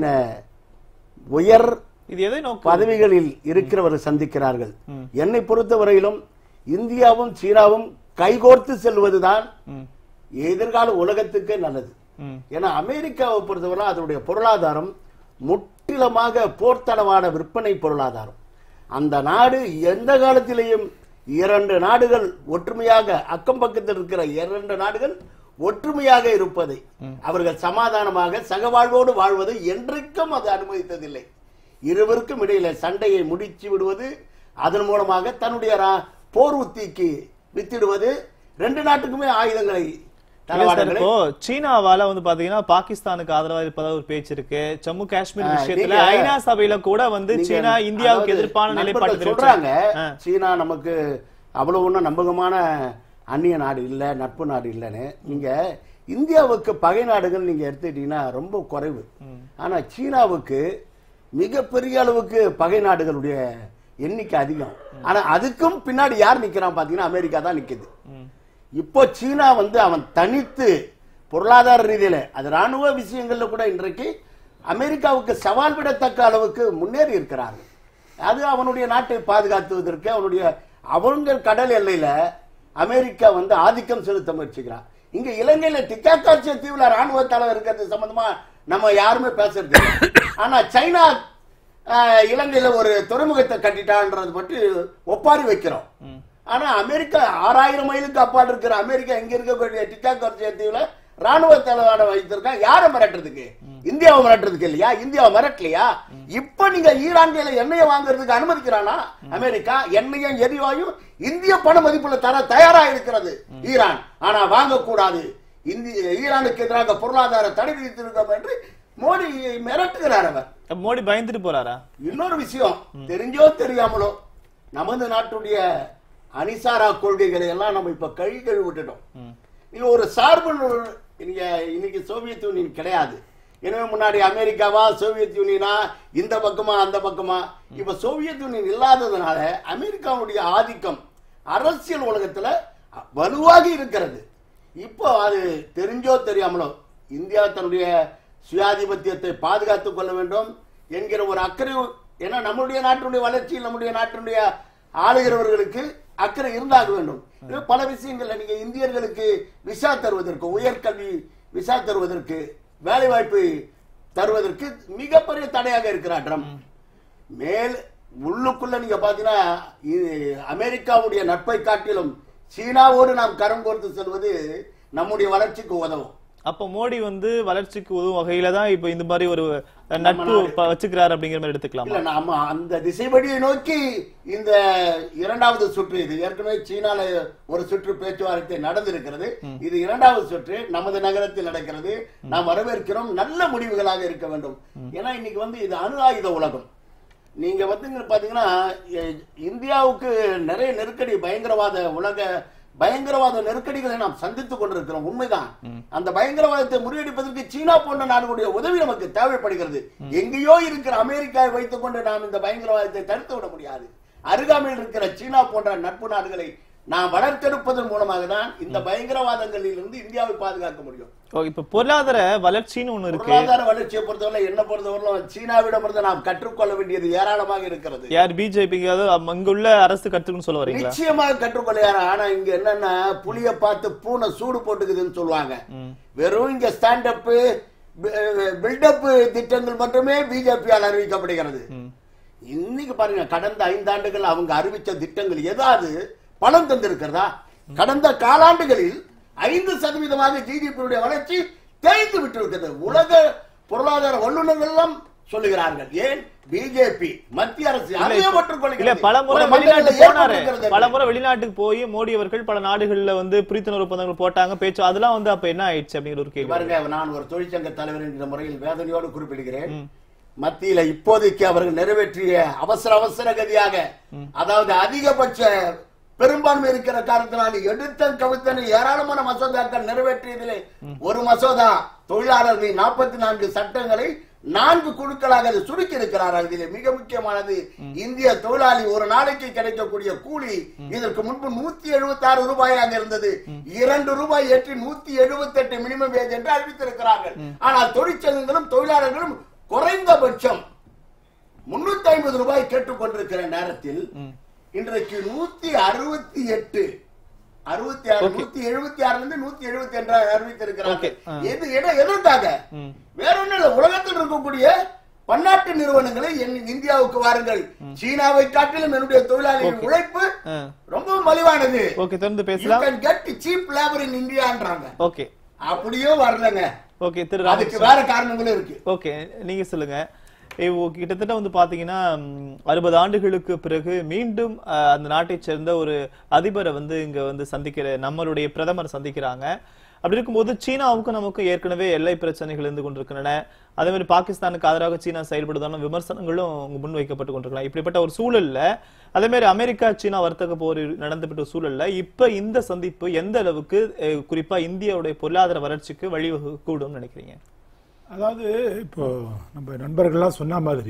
உயர் இது எதை நோக்கி பதவிகளில் இருக்கிறவர்கள் சந்திக்கிறார்கள் ம். என்னை பொறுத்தவரையிலும் இந்தியாவும் சீனாவும் கைகோர்த்து செல்வதுதான் ம். எதிர்கால உலகத்துக்கு நல்லது ம். ஏன்னா அமெரிக்காவை பொறுத்தவரை அதனுடைய பொருளாதாரம் முற்றிலுமாக போர்த்தளவான விற்பனை பொருளாதாரம் அந்த நாடு எந்த காலத்திலேயும் இரண்டு நாடுகள் ஒற்றுமையாக அக்கம் பக்கத்தில் இருக்கிற இரண்டு நாடுகள் ஒற்றுமையாக இருப்பதை அவர்கள் சமாதானமாக சகவாழ்வோடு வாழ்வதை என்றைக்கும் அது அனுமதித்ததில்லை இருவருக்கும் இடையில சண்டையை முடிச்சு விடுவது அதன் மூலமாக தன்னுடைய ரா- போர் உத்திக்கு வித்திடுவது ரெண்டு நாட்டுக்குமே ஆயுதங்களை இல்ல சார், தளவாடங்களை இப்போ சீனாவால வந்து பாத்தீங்கன்னா பாகிஸ்தானுக்கு ஆதரவா இருப்பதா ஒரு பேச்சு இருக்கு ஜம்மு காஷ்மீர் ஆ, விஷயத்துல நீங்க- ஐநா சபையில கூட வந்து நீங்க- சீனா இந்தியாவுக்கு அதாவது எதிர்ப்பான நிலைப்பாடு நண்பர்கள் சொல்றாங்க தெரிவிச்சாங்க. ஆ. சீனா நமக்கு அவ்வளவு ஒன்றும் நம்பகமான அந்நிய நாடு இல்ல நட்பு நாடு இல்லைன்னு நீங்க இந்தியாவுக்கு பகை நாடுகள் நீங்க எடுத்துக்கிட்டீங்கன்னா ரொம்ப குறைவு ஆனா சீனாவுக்கு மிகப்பெரிய அளவுக்கு பகை நாடுகளுடைய எண்ணிக்கை அதிகம் ஆனா அதுக்கும் பின்னாடி யார் நிக்கிறான் பாத்தீங்கன்னா அமெரிக்கா தான் நிக்குது இப்போ சீனா வந்து அவன் தனித்து பொருளாதார ரீதியில அது ராணுவ விஷயங்கள்ல கூட இன்றைக்கு அமெரிக்காவுக்கு சவால் விடத்தக்க அளவுக்கு முன்னேறி இருக்கிறார்கள் அது அவனுடைய நாட்டை பாதுகாத்துவதற்கு அவனுடைய அவங்க கடல் எல்லையில அமெரிக்கா வந்து ஆதிக்கம் செலுத்த முயற்சிக்கிறான் இங்க இலங்கையில டிக்காக்காட்சிய தீவுல ராணுவ தலைவர் இருக்கிறது சம்பந்தமா நம்ம யாருமே பேசுறது இல்லை. ஆனா சைனா ஆஹ், இலங்கையில ஒரு துறைமுகத்தை கட்டிட்டான்றது பற்றி ஒப்பாரி வைக்கிறோம் ஆனா அமெரிக்கா ஆறாயிரம் மைலுக்கு அப்பால் இருக்கிற அமெரிக்கா இங்க இருக்கக்கூடிய டிக்காக்காட்சிய தீவுல ராணுவ தலைவாட வைத்திருக்கான் யாரை மிரட்டுறதுக்கு இந்தியாவை மிரட்டுறதுக்கு இல்லையா இந்தியாவை மிரட்டலையா இப்ப நீங்க ஈரான் கையில எண்ணெயை வாங்குறதுக்கு அனுமதிக்கிறானா அமெரிக்கா எண்ணெயும் எரிவாயும் இந்திய பண மதிப்புல தர தயாரா இருக்கிறது ஈரான் ஆனா வாங்கக்கூடாது இந்திய ஈரானுக்கு எதிராக பொருளாதார தடை விதித்திருக்கோம் என்று மோடி மிரட்டுகிறார் அவர் அப்ப மோடி பயந்துட்டு போறாரா இன்னொரு விஷயம் தெரிஞ்சோ தெரியாமலோ நமது நாட்டுடைய அணிசாரா கொள்கைகளை எல்லாம் நம்ம இப்ப கழி கழுவி விட்டுட்டோம் நீங்க ஒரு சார்பு நூல்- நீங்க இன்னைக்கு சோவியத் யூனியன் கிடையாது எனவே முன்னாடி அமெரிக்காவா சோவியத் யூனியனா இந்த பக்கமா அந்த பக்கமா இப்ப சோவியத் யூனியன் இல்லாததுனால அமெரிக்காவுடைய ஆதிக்கம் அரசியல் உலகத்துல வலுவாக இருக்கிறது இப்போ அது தெரிஞ்சோ தெரியாமலோ இந்தியா தன்னுடைய சுயாதிபத்தியத்தை பாதுகாத்துக் கொள்ள வேண்டும் என்கிற ஒரு அக்கறை ஏன்னா நம்முடைய நாட்டினுடைய வளர்ச்சியில் நம்முடைய நாட்டினுடைய ஆளுகிறவர்களுக்கு அக்கறை இருந்தாக வேண்டும் இது பல விஷயங்கள்ல நீங்க இந்தியர்களுக்கு விசா தருவதற்கு உயர்கல்வி விசா தருவதற்கு வேலை வாய்ப்பு தருவதற்கு மிகப்பெரிய தடையாக இருக்கிறார் ட்ரம்ப் மேல் உள்ளுக்குள்ள நீங்க பாத்தீங்கன்னா இது அமெரிக்காவுடைய நட்பை காட்டிலும் சீனாவோடு நாம் கரம் கோர்த்து செல்வது நம்முடைய வளர்ச்சிக்கு உதவும் அப்ப மோடி வந்து வளர்ச்சிக்கு உதவும் வகையில தான் இப்ப இந்த மாதிரி ஒரு அஹ், நட்பு ப- வச்சுக்கிறாரு அப்படிங்கிற மாதிரி எடுத்துக்கலாமா இல்ல நாம அந்த திசைப்படியை நோக்கி இந்த இரண்டாவது சுற்று இது ஏற்கனவே சீனால ஒரு சுற்று பேச்சுவார்த்தை நடந்திருக்கிறது இது இரண்டாவது சுற்று நமது நகரத்தில் நடக்கிறது நாம் வரவேற்கிறோம் நல்ல முடிவுகளாக இருக்க வேண்டும் ஏன்னா இன்னைக்கு வந்து இது அணு ஆயுத உலகம் நீங்க வந்து இங்க பாத்தீங்கன்னா எ- இந்தியாவுக்கு நிறைய நெருக்கடி பயங்கரவாத உலக பயங்கரவாத நெருக்கடிகளை நாம் சந்தித்துக் கொண்டிருக்கிறோம் உண்மைதான் அந்த பயங்கரவாதத்தை முறியடிப்பதற்கு சீனா போன்ற நாடுகளுடைய உதவி நமக்கு தேவைப்படுகிறது எங்கேயோ இருக்கிற அமெரிக்காவை வைத்துக் கொண்டு நாம் இந்த பயங்கரவாதத்தை தடுத்து விட முடியாது அருகாமையில் இருக்கிற சீனா போன்ற நட்பு நாடுகளை நாம் வளர்த்தெடுப்பதன் மூலமாக தான் இந்த பயங்கரவாதங்களில் இருந்து இந்தியாவை பாதுகாக்க முடியும் ஓ, இப்ப பொருளாதார வளர்ச்சின்னு ஒண்ணு இருக்கு பொருளாதார வளர்ச்சியை பொறுத்தவரை என்ன பொறுத்தவரை சீனாவிடமிருந்து நாம் கற்றுக்கொள்ள வேண்டியது ஏராளமாக இருக்கிறது யார் பிஜேபி அங்குள்ள அரசு கருத்துக்குன்னு சொல்ல வரீங்களா நிச்சயமாக கற்றுக்கொள்ள யாரும் ஆனா இங்க என்னன்னா புளிய பார்த்து பூனை சூடு போட்டுக்குதுன்னு சொல்லுவாங்க வெறும் இங்க ஸ்டாண்ட் அப் பில்டப் திட்டங்கள் மட்டுமே பிஜேபியால் அறிவிக்கப்படுகிறது இன்னைக்கு பாருங்க கடந்த ஐந்தாண்டுகள் அவங்க அறிவிச்ச திட்டங்கள் ஏதாவது பலன் தந்திருக்கிறதா கடந்த காலாண்டுகளில் ஐந்து சதவீதமாக ஜிடிபியுடைய வளர்ச்சி தேய்ந்து விட்டு இருக்கிறது உலக பொருளாதார வல்லுநர்கள் எல்லாம் சொல்லுகிறார்கள் ஏன் பிஜேபி மத்திய அரசு அதையே இல்ல ஒற்றுக்கொள்கிறது பல முறை ஒரு மண்டலத்தை வெளிநாட்டுக்கு போனாரு ஏற்படுத்துகிறது பல முறை வெளிநாட்டுக்கு போய் மோடி அவர்கள் பல நாடுகள்ல வந்து புரித்துணர்வு ஒப்பந்தங்கள் போட்டாங்க பேச்சு அதெல்லாம் வந்து அப்ப என்ன ஆயிடுச்சு அப்படிங்கிற ஒரு கேள்வி பாருங்க நான் ஒரு தொழிற்சங்க தலைவர் என்ற முறையில் வேதனையோடு குறிப்பிடுகிறேன் மத்தியில இப்போதைக்கு அவர்கள் நிறைவேற்றிய அவசர அவசர கதியாக அதாவது அதிகபட்ச பெரும்பான்மை இருக்கிற காரணத்தினால் எடுத்தன் கவித்தனை ஏராளமான மசோதாக்கள் நிறைவேற்றியதிலே ஒரு மசோதா தொழிலாளர்களின் நாற்பத்தி நான்கு சட்டங்களை நான்கு குழுக்களாக அதை சுருக்கி இருக்கிறார்கள் இதில் மிக முக்கியமானது இந்திய தொழிலாளி ஒரு நாளைக்கு கிடைக்கக்கூடிய கூலி இதற்கு முன்பு நூத்தி எழுபத்தி ஆறு ரூபாயாக இருந்தது இரண்டு ரூபாய் ஏற்றி நூத்தி எழுபத்தி எட்டு மினிமம் வேஜ் என்று அறிவித்திருக்கிறார்கள் ஆனால் தொழிற்சங்கங்களும் தொழிலாளர்களும் குறைந்தபட்சம் முன்னூத்தி ஐம்பது ரூபாய் கேட்டுக்கொண்டிருக்கிற நேரத்தில் இன்றைக்கு நூத்தி அறுபத்தி எட்டு அறுபத்தி ஆறு நூத்தி எழுபத்தி ஆறுல இருந்து நூத்தி எழுபத்தி என்று அறிவித்திருக்கிறார்கள் Okay. ஆ. எது என- எதற்காக வேற ஒண்ணும் இல்ல உலகத்தில் இருக்கக்கூடிய பன்னாட்டு நிறுவனங்களை என் இந்தியாவுக்கு வாருங்கள் சீனாவை காட்டிலும் என்னுடைய தொழிலாளிகளின் உழைப்பு ஆ. ரொம்ப மலிவானது ஓகே தொடர்ந்து யூ பேசலாம் can get cheap labour in இந்தியான்றாங்க ஓகே அப்படியும் வரலங்க ஓகே திரு அதுக்கு ராமகிருஷ்ணன் வேற காரணங்களும் இருக்கு ஓகே நீங்க சொல்லுங்க இப்போ கிட்டத்தட்ட வந்து பாத்தீங்கன்னா அறுபது ஆண்டுகளுக்கு பிறகு மீண்டும் அஹ், அந்த நாட்டைச் சேர்ந்த ஒரு அதிபரை வந்து இங்க வந்து சந்திக்கிற நம்மளுடைய பிரதமர் சந்திக்கிறாங்க அப்படி இருக்கும்போது சீனாவுக்கும் நமக்கும் ஏற்கனவே எல்லை பிரச்சனைகள் இருந்து கொண்டிருக்கின்றன அதே மாதிரி பாகிஸ்தானுக்கு ஆதரவாக சீனா செயல்படுதான விமர்சனங்களும் அங்க முன்வைக்கப்பட்டு கொண்டிருக்கலாம் இப்படிப்பட்ட ஒரு சூழல்ல அதே மாதிரி அமெரிக்கா சீனா வர்த்தக போர் நடந்துவிட்ட சூழல்ல இப்ப இந்த சந்திப்பு எந்த அளவுக்கு அஹ், குறிப்பா இந்தியாவுடைய பொருளாதார வளர்ச்சிக்கு வழிவகுக்க கூடும் நினைக்கிறீங்க அதாவது இப்போ நம்ம நண்பர்கள்லாம் சொன்ன மாதிரி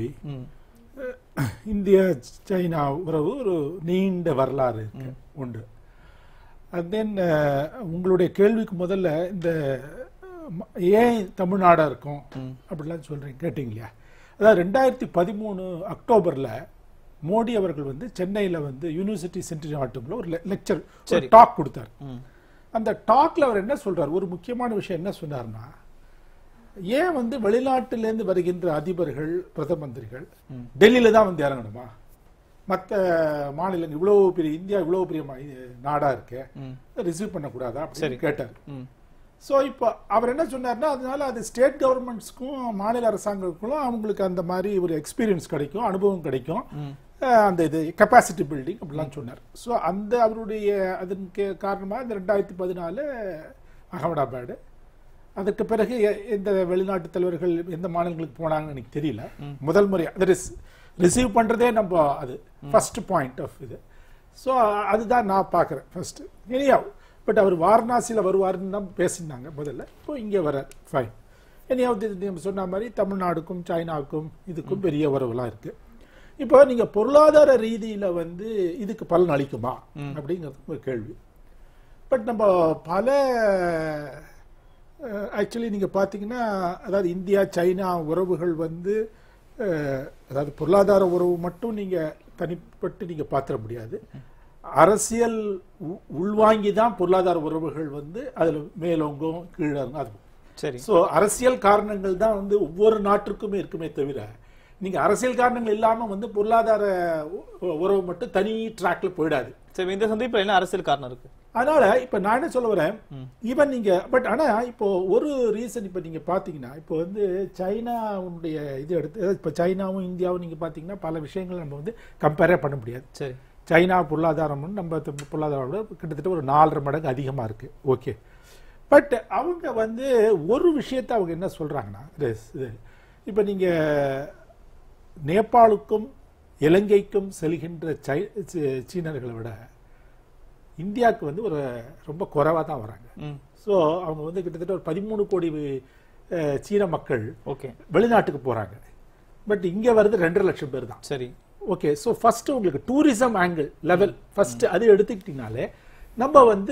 இந்திய சைனா உறவு ஒரு நீண்ட வரலாறு இருக்கு உண்டு அண்ட் தென் உங்களுடைய கேள்விக்கு முதல்ல இந்த ம- ஏன் தமிழ்நாடா இருக்கும் அப்படிலாம் சொல்றீங்க கேட்டீங்க இல்லையா அதாவது ரெண்டாயிரத்தி பதிமூணு அக்டோபர்ல மோடி அவர்கள் வந்து சென்னையில வந்து யூனிவர்சிட்டி சென்டரி ஆட்டம்ல ஒரு லெக்சர் ஒரு டாக் கொடுத்தார் அந்த டாக்ல அவர் என்ன சொல்றார் ஒரு முக்கியமான விஷயம் என்ன சொன்னார்னா ஏன் வந்து வெளிநாட்டிலேருந்து வருகின்ற அதிபர்கள் பிரதம மந்திரிகள் டெல்லியில தான் வந்து இறங்கணுமா மற்ற மாநிலங்கள் இவ்வளவு பெரிய இந்தியா இவ்வளவு பெரிய மா- இது நாடா இருக்கு ரிசீவ் பண்ணக்கூடாதா அப்படின்னு கேட்டார் சோ இப்போ அவர் என்ன சொன்னார்னா அதனால அது ஸ்டேட் கவர்மெண்ட்ஸ்க்கும் மாநில அரசாங்கங்களுக்கும் அவங்களுக்கு அந்த மாதிரி ஒரு எக்ஸ்பீரியன்ஸ் கிடைக்கும் அனுபவம் கிடைக்கும் அஹ் அந்த இது கெப்பாசிட்டி பில்டிங் அப்படிலாம் சொன்னார் ஸோ அந்த அவருடைய அதற்கு காரணமாக இந்த ரெண்டாயிரத்தி பதினாலு அகமதாபாடு அதுக்கு பிறகு எ- எந்த வெளிநாட்டு தலைவர்கள் எந்த மாநிலங்களுக்கு போனாங்கன்னு எனக்கு தெரியல முதல் முறை அது ரிசீவ் பண்றதே நம்ம அது ஃபர்ஸ்ட் பாயிண்ட் ஆஃப் இது ஸோ அதுதான் நான் பார்க்குறேன் ஃபர்ஸ்ட் எனியா பட் அவர் வாரணாசியில் வருவாருன்னு தான் பேசினாங்க முதல்ல இப்போ இங்கே வரார் ஃபைன் எனியாவது நீங்க சொன்ன மாதிரி தமிழ்நாடுக்கும் சைனாவுக்கும் இதுக்கும் பெரிய உறவுலாம் இருக்கு இப்போ நீங்க பொருளாதார ரீதியில வந்து இதுக்கு பலன் அளிக்குமா அப்படிங்கிறது ஒரு கேள்வி பட் நம்ம பல ஆக்சுவலி நீங்கள் பார்த்தீங்கன்னா அதாவது இந்தியா சைனா உறவுகள் வந்து அஹ், அதாவது பொருளாதார உறவு மட்டும் நீங்கள் தனிப்பட்டு நீங்கள் பார்த்துட முடியாது அரசியல் உ- உள்வாங்கி தான் பொருளாதார உறவுகள் வந்து அதில் மேலோங்கும் கீழோங்கும் அது சரி ஸோ அரசியல் காரணங்கள் தான் வந்து ஒவ்வொரு நாட்டிற்குமே இருக்குமே தவிர நீங்க அரசியல் காரணங்கள் இல்லாம வந்து பொருளாதார உ- உறவு மட்டும் தனி ட்ராக்ல போயிடாது சரி இந்த சந்திப்புல என்ன அரசியல் காரணம் இருக்கு அதனால இப்ப நான் என்ன சொல்ல வரேன் ஈவன் நீங்க பட் ஆனா இப்போ ஒரு ரீசன் இப்ப நீங்க பாத்தீங்கன்னா இப்போ வந்து சைனாவுடைய இது எடுத்து அதாவது இப்ப சைனாவும் இந்தியாவும் நீங்க பாத்தீங்கன்னா பல விஷயங்கள் நம்ம வந்து கம்பேரே பண்ண முடியாது சரி சைனா பொருளாதாரம் நம்ம த- பொருளாதாரம் விட கிட்டத்தட்ட ஒரு நாலரை மடங்கு அதிகமா இருக்கு ஓகே பட் அவங்க வந்து ஒரு விஷயத்தை அவங்க என்ன சொல்றாங்கன்னா this, இது இப்போ நீங்க நேபாளுக்கும் இலங்கைக்கும் செல்கின்ற சை சீ- சீனர்களை விட இந்தியாவுக்கு வந்து ஒரு ரொம்ப குறைவா தான் வராங்க ம் ஸோ அவங்க வந்து கிட்டத்தட்ட ஒரு பதிமூணு கோடி அஹ், சீன மக்கள் ஓகே வெளிநாட்டுக்கு போறாங்க பட் இங்க வருது ரெண்டரை லட்சம் பேர் தான் சரி ஓகே ஸோ ஃபர்ஸ்ட் உங்களுக்கு டூரிசம் ஆங்கிள் லெவல் ஃபர்ஸ்ட் அது எடுத்துக்கிட்டீங்கனாலே நம்ம வந்து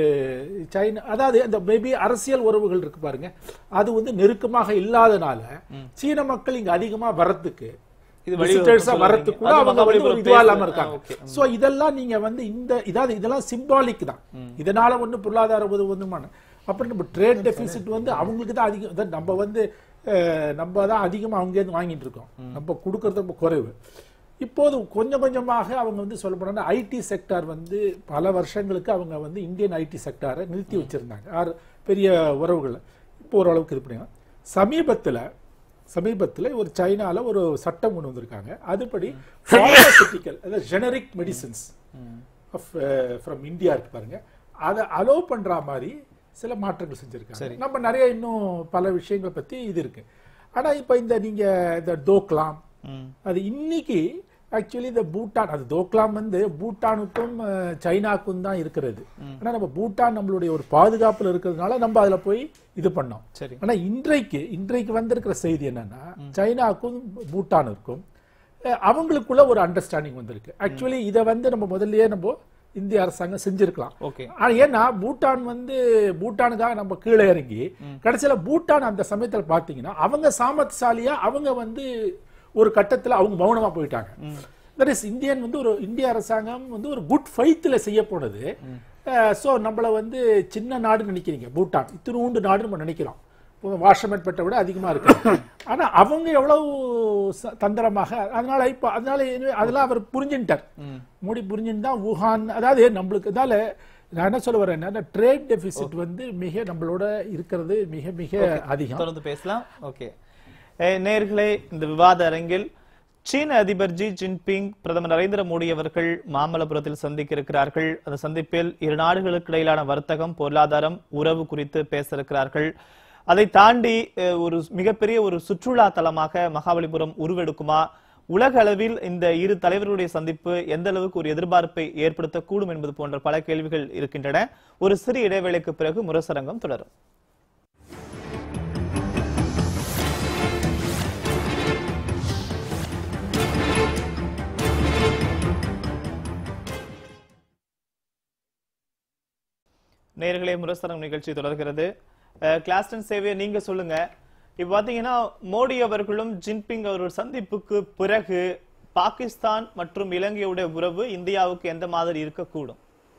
சைனா அதாவது அந்த மேபி அரசியல் உறவுகள் இருக்கு பாருங்க அது வந்து நெருக்கமாக இல்லாதனால சீன மக்கள் இங்க அதிகமா வர்றதுக்கு இது இது வழிவகுப்பு visitors ஆ சொல்றீங்க. வரத்துக்கு கூட அது அவங்க வந்து ஒரு மகாபலிபுரம் இதுவா இல்லாம பேசு- இருக்காங்க ஆ, okay. சோ இதெல்லாம் நீங்க வந்து இந்த இதாவது இதெல்லாம் சிம்பாலிக் தான் இதனால ஒண்ணு பொருளாதார உதவு வந்துமான அப்புறம் நம்ம ட்ரேட் டெபிசிட் வந்து அவங்களுக்கு தான் அதிகம் அதான் நம்ம வந்து அஹ், நம்ம தான் அதிகமா அவங்க இருந்து வாங்கிட்டு இருக்கோம் நம்ம கொடுக்கறது ரொம்ப குறைவு இப்போது கொஞ்சம் கொஞ்சமாக அவங்க வந்து சொல்ல போனா ஐடி செக்டார் வந்து பல வருஷங்களுக்கு அவங்க வந்து இந்தியன் ஐடி செக்டாரை நிறுத்தி வச்சிருந்தாங்க ஆறு பெரிய உறவுகள் இப்போ ஓரளவுக்கு இது பண்ணி சமீபத்துல சமீபத்துல ஒரு சைனால ஒரு சட்டம் கொண்டு வந்திருக்காங்க அதுபடி pharmaceutical அதாவது generic medicines of from India இருக்கு பாருங்க அதை அலோவ் பண்ற மாதிரி சில மாற்றங்கள் செஞ்சிருக்காங்க நம்ம நிறைய இன்னும் பல விஷயங்களை பத்தி இது இருக்கு ஆனா இப்ப இந்த நீங்க இந்த டோக்லாம் ம் அது இன்னைக்கு ஆக்சுவலி இந்த பூட்டான் அது தோக்லாம் வந்து பூட்டானுக்கும் அஹ், சைனாக்கும் தான் இருக்கிறது ஆனா நம்ம பூட்டான் நம்மளுடைய ஒரு பாதுகாப்புல இருக்கிறதுனால நம்ம அதுல போய் இது பண்ணோம் சரி ஆனா இன்றைக்கு இன்றைக்கு வந்திருக்கிற செய்தி என்னன்னா சைனாக்கும் பூட்டானுக்கும் அஹ், அவங்களுக்குள்ள ஒரு அண்டர்ஸ்டாண்டிங் வந்திருக்கு ஆக்சுவலி இதை வந்து நம்ம முதல்லயே நம்ம இந்திய அரசாங்கம் செஞ்சிருக்கலாம் ஓகே ஆனா ஏன்னா பூட்டான் வந்து பூட்டானுக்காக நம்ம கீழே இறங்கி கடைசியில பூட்டான் அந்த சமயத்துல பாத்தீங்கன்னா அவங்க சாமர்த்தியசாலியா அவங்க வந்து ஒரு கட்டத்துல அவங்க மௌனமா போயிட்டாங்க தட் இஸ் இந்தியன் வந்து ஒரு இந்திய அரசாங்கம் வந்து ஒரு குட் ஃபைத்துல செய்ய போனது சோ நம்மள வந்து சின்ன நாடு நினைக்கிறீங்க பூட்டான் இத்தினூண்டு நாடு நம்ம நினைக்கிறோம் வாஷமெட் பெட்டை விட அதிகமா இருக்கு ஆனா அவங்க எவ்வளவு ச- தந்திரமாக அதனால இப்ப அதனால anyway அதெல்லாம் அவர் புரிஞ்சுட்டார் மோடி புரிஞ்சுன்னு தான் ஊஹான் அதாவது நம்மளுக்கு அதால நான் என்ன சொல்ல வரேன் ட்ரேட் டெபிசிட் வந்து மிக நம்மளோட இருக்கிறது மிக மிக அதிகம் தொடர்ந்து பேசலாம் ஓகே நேர்களே இந்த விவாத அரங்கில் சீன அதிபர் ஜி ஜின்பிங் பிரதமர் நரேந்திர மோடி அவர்கள் மாமல்லபுரத்தில் சந்திக்க இருக்கிறார்கள் அந்த சந்திப்பில் இரு நாடுகளுக்கு இடையிலான வர்த்தகம் பொருளாதாரம் உறவு குறித்து பேச இருக்கிறார்கள் அதை தாண்டி அஹ், ஒரு மிகப்பெரிய ஒரு சுற்றுலா தலமாக மகாபலிபுரம் உருவெடுக்குமா உலக அளவில் இந்த இரு தலைவர்களுடைய சந்திப்பு எந்த அளவுக்கு ஒரு எதிர்பார்ப்பை ஏற்படுத்தக்கூடும் என்பது போன்ற பல கேள்விகள் இருக்கின்றன ஒரு சிறு இடைவேளைக்கு பிறகு முரசரங்கம் தொடரும் நேர்களே முரசரம் நிகழ்ச்சி தொடர்கிறது அஹ், கிளாஸ்டன் சேவையை நீங்க சொல்லுங்க இப்ப பாத்தீங்கன்னா மோடி அவர்களும் ஜின்பிங் அவர்கள் சந்திப்புக்கு பிறகு பாகிஸ்தான் மற்றும் இலங்கையுடைய உறவு இந்தியாவுக்கு எந்த மாதிரி இருக்கக்கூடும்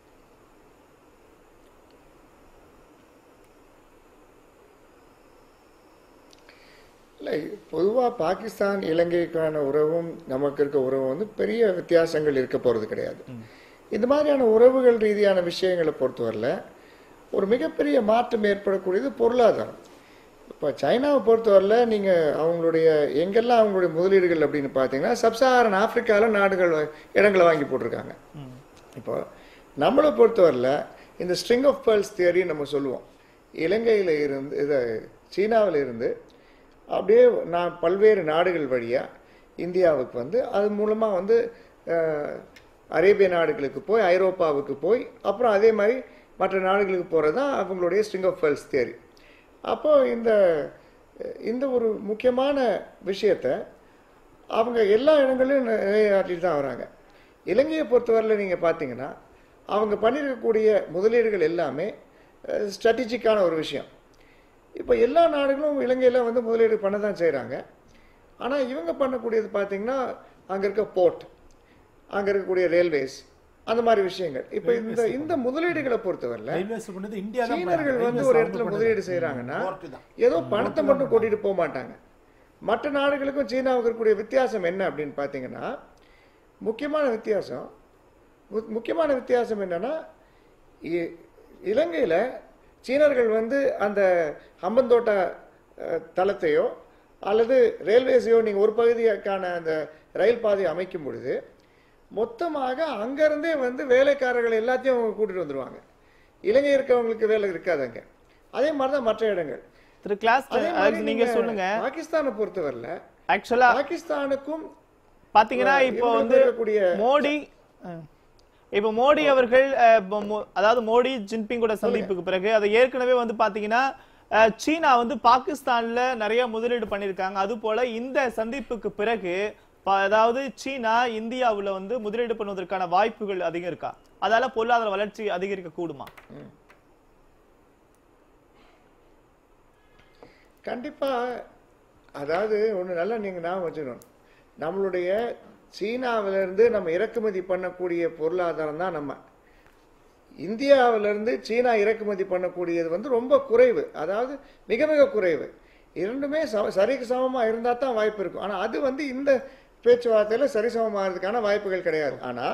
இல்லை பொதுவாக பாகிஸ்தான் இலங்கைக்கான உறவும் நமக்கு இருக்க உறவும் வந்து பெரிய வித்தியாசங்கள் இருக்க போகிறது கிடையாது இந்த மாதிரியான உறவுகள் ரீதியான விஷயங்களை பொறுத்தவரையில் ஒரு மிகப்பெரிய மாற்றம் ஏற்படக்கூடியது பொருளாதாரம் இப்போ சைனாவை பொறுத்தவரையில் நீங்கள் அவங்களுடைய எங்கெல்லாம் அவங்களுடைய முதலீடுகள் அப்படின்னு பார்த்தீங்கன்னா சப்சாரன் ஆப்பிரிக்காவில் நாடுகள் இடங்களை வாங்கி போட்டிருக்காங்க இப்போ நம்மளை பொறுத்தவரையில் இந்த ஸ்ட்ரிங் ஆஃப் பேர்ல்ஸ் தியரி நம்ம சொல்லுவோம் இலங்கையில் இருந்து இது சீனாவில் இருந்து அப்படியே நான் பல்வேறு நாடுகள் வழியாக இந்தியாவுக்கு வந்து அது மூலமாக வந்து அஹ், அரேபிய நாடுகளுக்கு போய் ஐரோப்பாவுக்கு போய் அப்புறம் அதே மாதிரி மற்ற நாடுகளுக்கு போகிறது தான் அவங்களுடைய ஸ்ட்ரிங் ஆஃப் பேர்ல்ஸ் தியரி அப்போ இந்த இந்த ஒரு முக்கியமான விஷயத்தை அவங்க எல்லா இடங்களிலும் நிறைவேற்றிட்டு தான் வராங்க இலங்கையை பொறுத்தவரையில் நீங்கள் பார்த்தீங்கன்னா அவங்க பண்ணியிருக்கக்கூடிய முதலீடுகள் எல்லாமே ஸ்ட்ராட்டஜிக்கான ஒரு விஷயம் இப்போ எல்லா நாடுகளும் இலங்கையில் வந்து முதலீடு பண்ண தான் செய்கிறாங்க ஆனால் இவங்க பண்ணக்கூடியது பார்த்தீங்கன்னா அங்கே இருக்க போர்ட் அங்கே இருக்கக்கூடிய ரயில்வேஸ் அந்த மாதிரி விஷயங்கள் இப்போ இந்த இந்த முதலீடுகளை பொறுத்தவரையில் ரயில்வேஸ் பண்ணது இந்தியா தான் சீனர்கள் வந்து ஒரு இடத்துல முதலீடு செய்றாங்கன்னா ஏதோ பணத்தை மட்டும் கூட்டிட்டு போக மாட்டாங்க மற்ற நாடுகளுக்கும் சீனாவுக்கு இருக்கக்கூடிய வித்தியாசம் என்ன அப்படின்னு பார்த்தீங்கன்னா முக்கியமான வித்தியாசம் மு- முக்கியமான வித்தியாசம் என்னன்னா இ- இலங்கையில சீனர்கள் வந்து அந்த ஹம்பந்தோட்டா அஹ், தளத்தையோ அல்லது ரயில்வேஸையோ நீங்க ஒரு பகுதிக்கான அந்த ரயில் பாதையை அமைக்கும் பொழுது மொத்தமாக அங்கிருந்தே வந்து வேலைக்காரர்கள் எல்லாத்தையும் அவங்க கூட்டிட்டு வந்துருவாங்க இலங்கை இருக்கவங்களுக்கு வேலை இருக்காது அங்க அதே மாதிரி தான் மற்ற இடங்கள் திரு கிளாஸ் அதே மாதிரி நீங்க சொல்லுங்க பாகிஸ்தானை பொறுத்தவரையில ஆக்சுவலா பாகிஸ்தானுக்கும் பாத்தீங்கன்னா இவங்க இப்போ வந்து இருக்கக்கூடிய- மோடி அஹ், இப்போ மோடி அவர்கள் அஹ், இப்போ மோ- அதாவது மோடி ஜின்பிங் கூட சந்திப்புக்கு பிறகு அதை ஏற்கனவே வந்து பாத்தீங்கன்னா அஹ், சீனா வந்து பாகிஸ்தான்ல நிறைய முதலீடு பண்ணிருக்காங்க அது போல இந்த சந்திப்புக்கு பிறகு ப- அதாவது சீனா இந்தியாவுல வந்து முதலீடு பண்ணுவதற்கான வாய்ப்புகள் அதிகம் இருக்கா அதால பொருளாதார வளர்ச்சி அதிகரிக்க கூடுமா கண்டிப்பா அதாவது ஒண்ணு நல்லா நீங்க ஞாபகம் வச்சுக்கணும் நம்மளுடைய சீனாவில இருந்து நம்ம இறக்குமதி பண்ணக்கூடிய பொருளாதாரம் தான் நம்ம இந்தியாவில இருந்து சீனா இறக்குமதி பண்ணக்கூடியது வந்து ரொம்ப குறைவு அதாவது மிக மிக குறைவு இரண்டுமே சம- சரிக்கு சமமா இருந்தா தான் வாய்ப்பு இருக்கும் ஆனா அது வந்து இந்த பேச்சுவார்த்தையில சரிசமமாகிறதுக்கான வாய்ப்புகள் கிடையாது ஆனா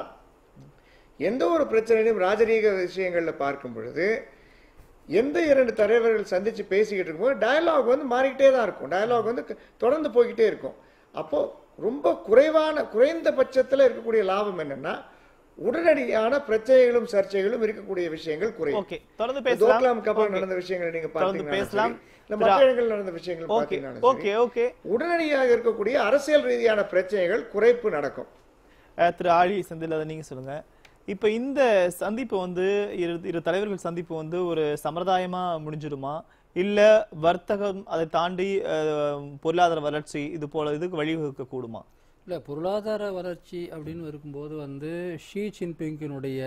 எந்த ஒரு பிரச்சனையிலும் ராஜரீக விஷயங்கள்ல பார்க்கும் பொழுது எந்த இரண்டு தலைவர்கள் சந்திச்சு பேசிக்கிட்டு இருக்கும்போது டயலாக் வந்து மாறிக்கிட்டே தான் இருக்கும் டயலாக் வந்து க- தொடர்ந்து போய்கிட்டே இருக்கும் அப்போ ரொம்ப குறைவான குறைந்த பட்சத்துல இருக்கக்கூடிய லாபம் என்னன்னா உடனடியான பிரச்சனைகளும் சர்ச்சைகளும் இருக்கக்கூடிய விஷயங்கள் குறையும் ஓகே தொடர்ந்து பேசலாம் தோக்லாம் அப்புறம் Okay. நடந்த விஷயங்களை நீங்க தொடர்ந்து பார்த்தீங்கன்னா பேசலாம். சரி, இல்ல மற்ற இடங்கள் நடந்த விஷயங்கள் ஓகே பார்த்தீங்கன்னா ஓகே ஓகே உடனடியாக இருக்கக்கூடிய அரசியல் ரீதியான பிரச்சனைகள் குறைப்பு நடக்கும் அஹ் திரு ஆழி செந்தில் அதை நீங்க சொல்லுங்க இப்ப இந்த சந்திப்பு வந்து இரு இரு தலைவர்கள் சந்திப்பு வந்து ஒரு சம்பிரதாயமா முடிஞ்சிடுமா இல்ல வர்த்தகம் அதை தாண்டி அஹ், பொருளாதார வளர்ச்சி இது போல இதுக்கு வழிவகுக்க கூடுமா இல்லை பொருளாதார வளர்ச்சி அப்படின்னு இருக்கும்போது வந்து ஷீ ஜின்பிங்கினுடைய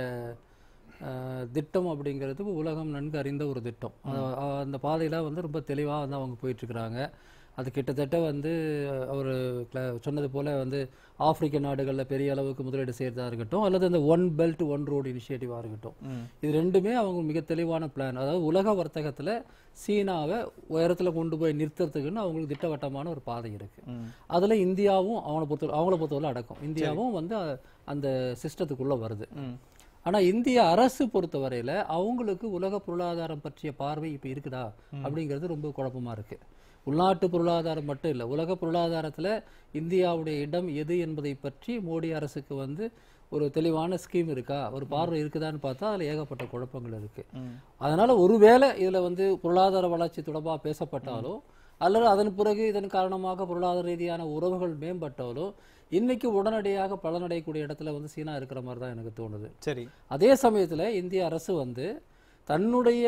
அஹ், திட்டம் அப்படிங்கிறது உலகம் நன்கு அறிந்த ஒரு திட்டம் அஹ், அஹ், அந்த பாதையில வந்து ரொம்ப தெளிவாக வந்து அவங்க போயிட்டு இருக்கிறாங்க அது கிட்டத்தட்ட வந்து அவர் சொன்னது போல வந்து ஆப்பிரிக்க நாடுகளில் பெரிய அளவுக்கு முதலீடு செய்யறதா இருக்கட்டும் அல்லது அந்த ஒன் பெல்ட் ஒன் ரோடு இனிஷியேட்டிவாக இருக்கட்டும் இது ரெண்டுமே அவங்க மிக தெளிவான பிளான் அதாவது உலக வர்த்தகத்துல சீனாவை உயரத்துல கொண்டு போய் நிறுத்துறதுக்குன்னு அவங்களுக்கு திட்டவட்டமான ஒரு பாதை இருக்கு அதுல இந்தியாவும் அவனை பொறுத்த அவங்கள பொறுத்தவரை அடக்கம் இந்தியாவும் வந்து அ- அந்த சிஸ்டத்துக்குள்ள வருது ஆனா இந்திய அரசு பொறுத்தவரையில அவங்களுக்கு உலக பொருளாதாரம் பற்றிய பார்வை இப்ப இருக்குதா அப்படிங்கிறது ரொம்ப குழப்பமா இருக்கு உள்நாட்டு பொருளாதாரம் மட்டும் இல்ல உலக பொருளாதாரத்துல இந்தியாவுடைய இடம் எது என்பதை பற்றி மோடி அரசுக்கு வந்து ஒரு தெளிவான ஸ்கீம் இருக்கா ஒரு பார்வை இருக்குதான்னு பார்த்தா அதுல ஏகப்பட்ட குழப்பங்கள் இருக்கு அதனால ஒருவேளை இதுல வந்து பொருளாதார வளர்ச்சி தொடர்பா பேசப்பட்டாலோ அல்லது அதன் பிறகு இதன் காரணமாக பொருளாதார ரீதியான உறவுகள் மேம்பட்டாலோ இன்னைக்கு உடனடியாக பலனடையக்கூடிய இடத்துல வந்து சீனா இருக்கிற மாதிரி தான் எனக்கு தோணுது சரி அதே சமயத்துல இந்திய அரசு வந்து தன்னுடைய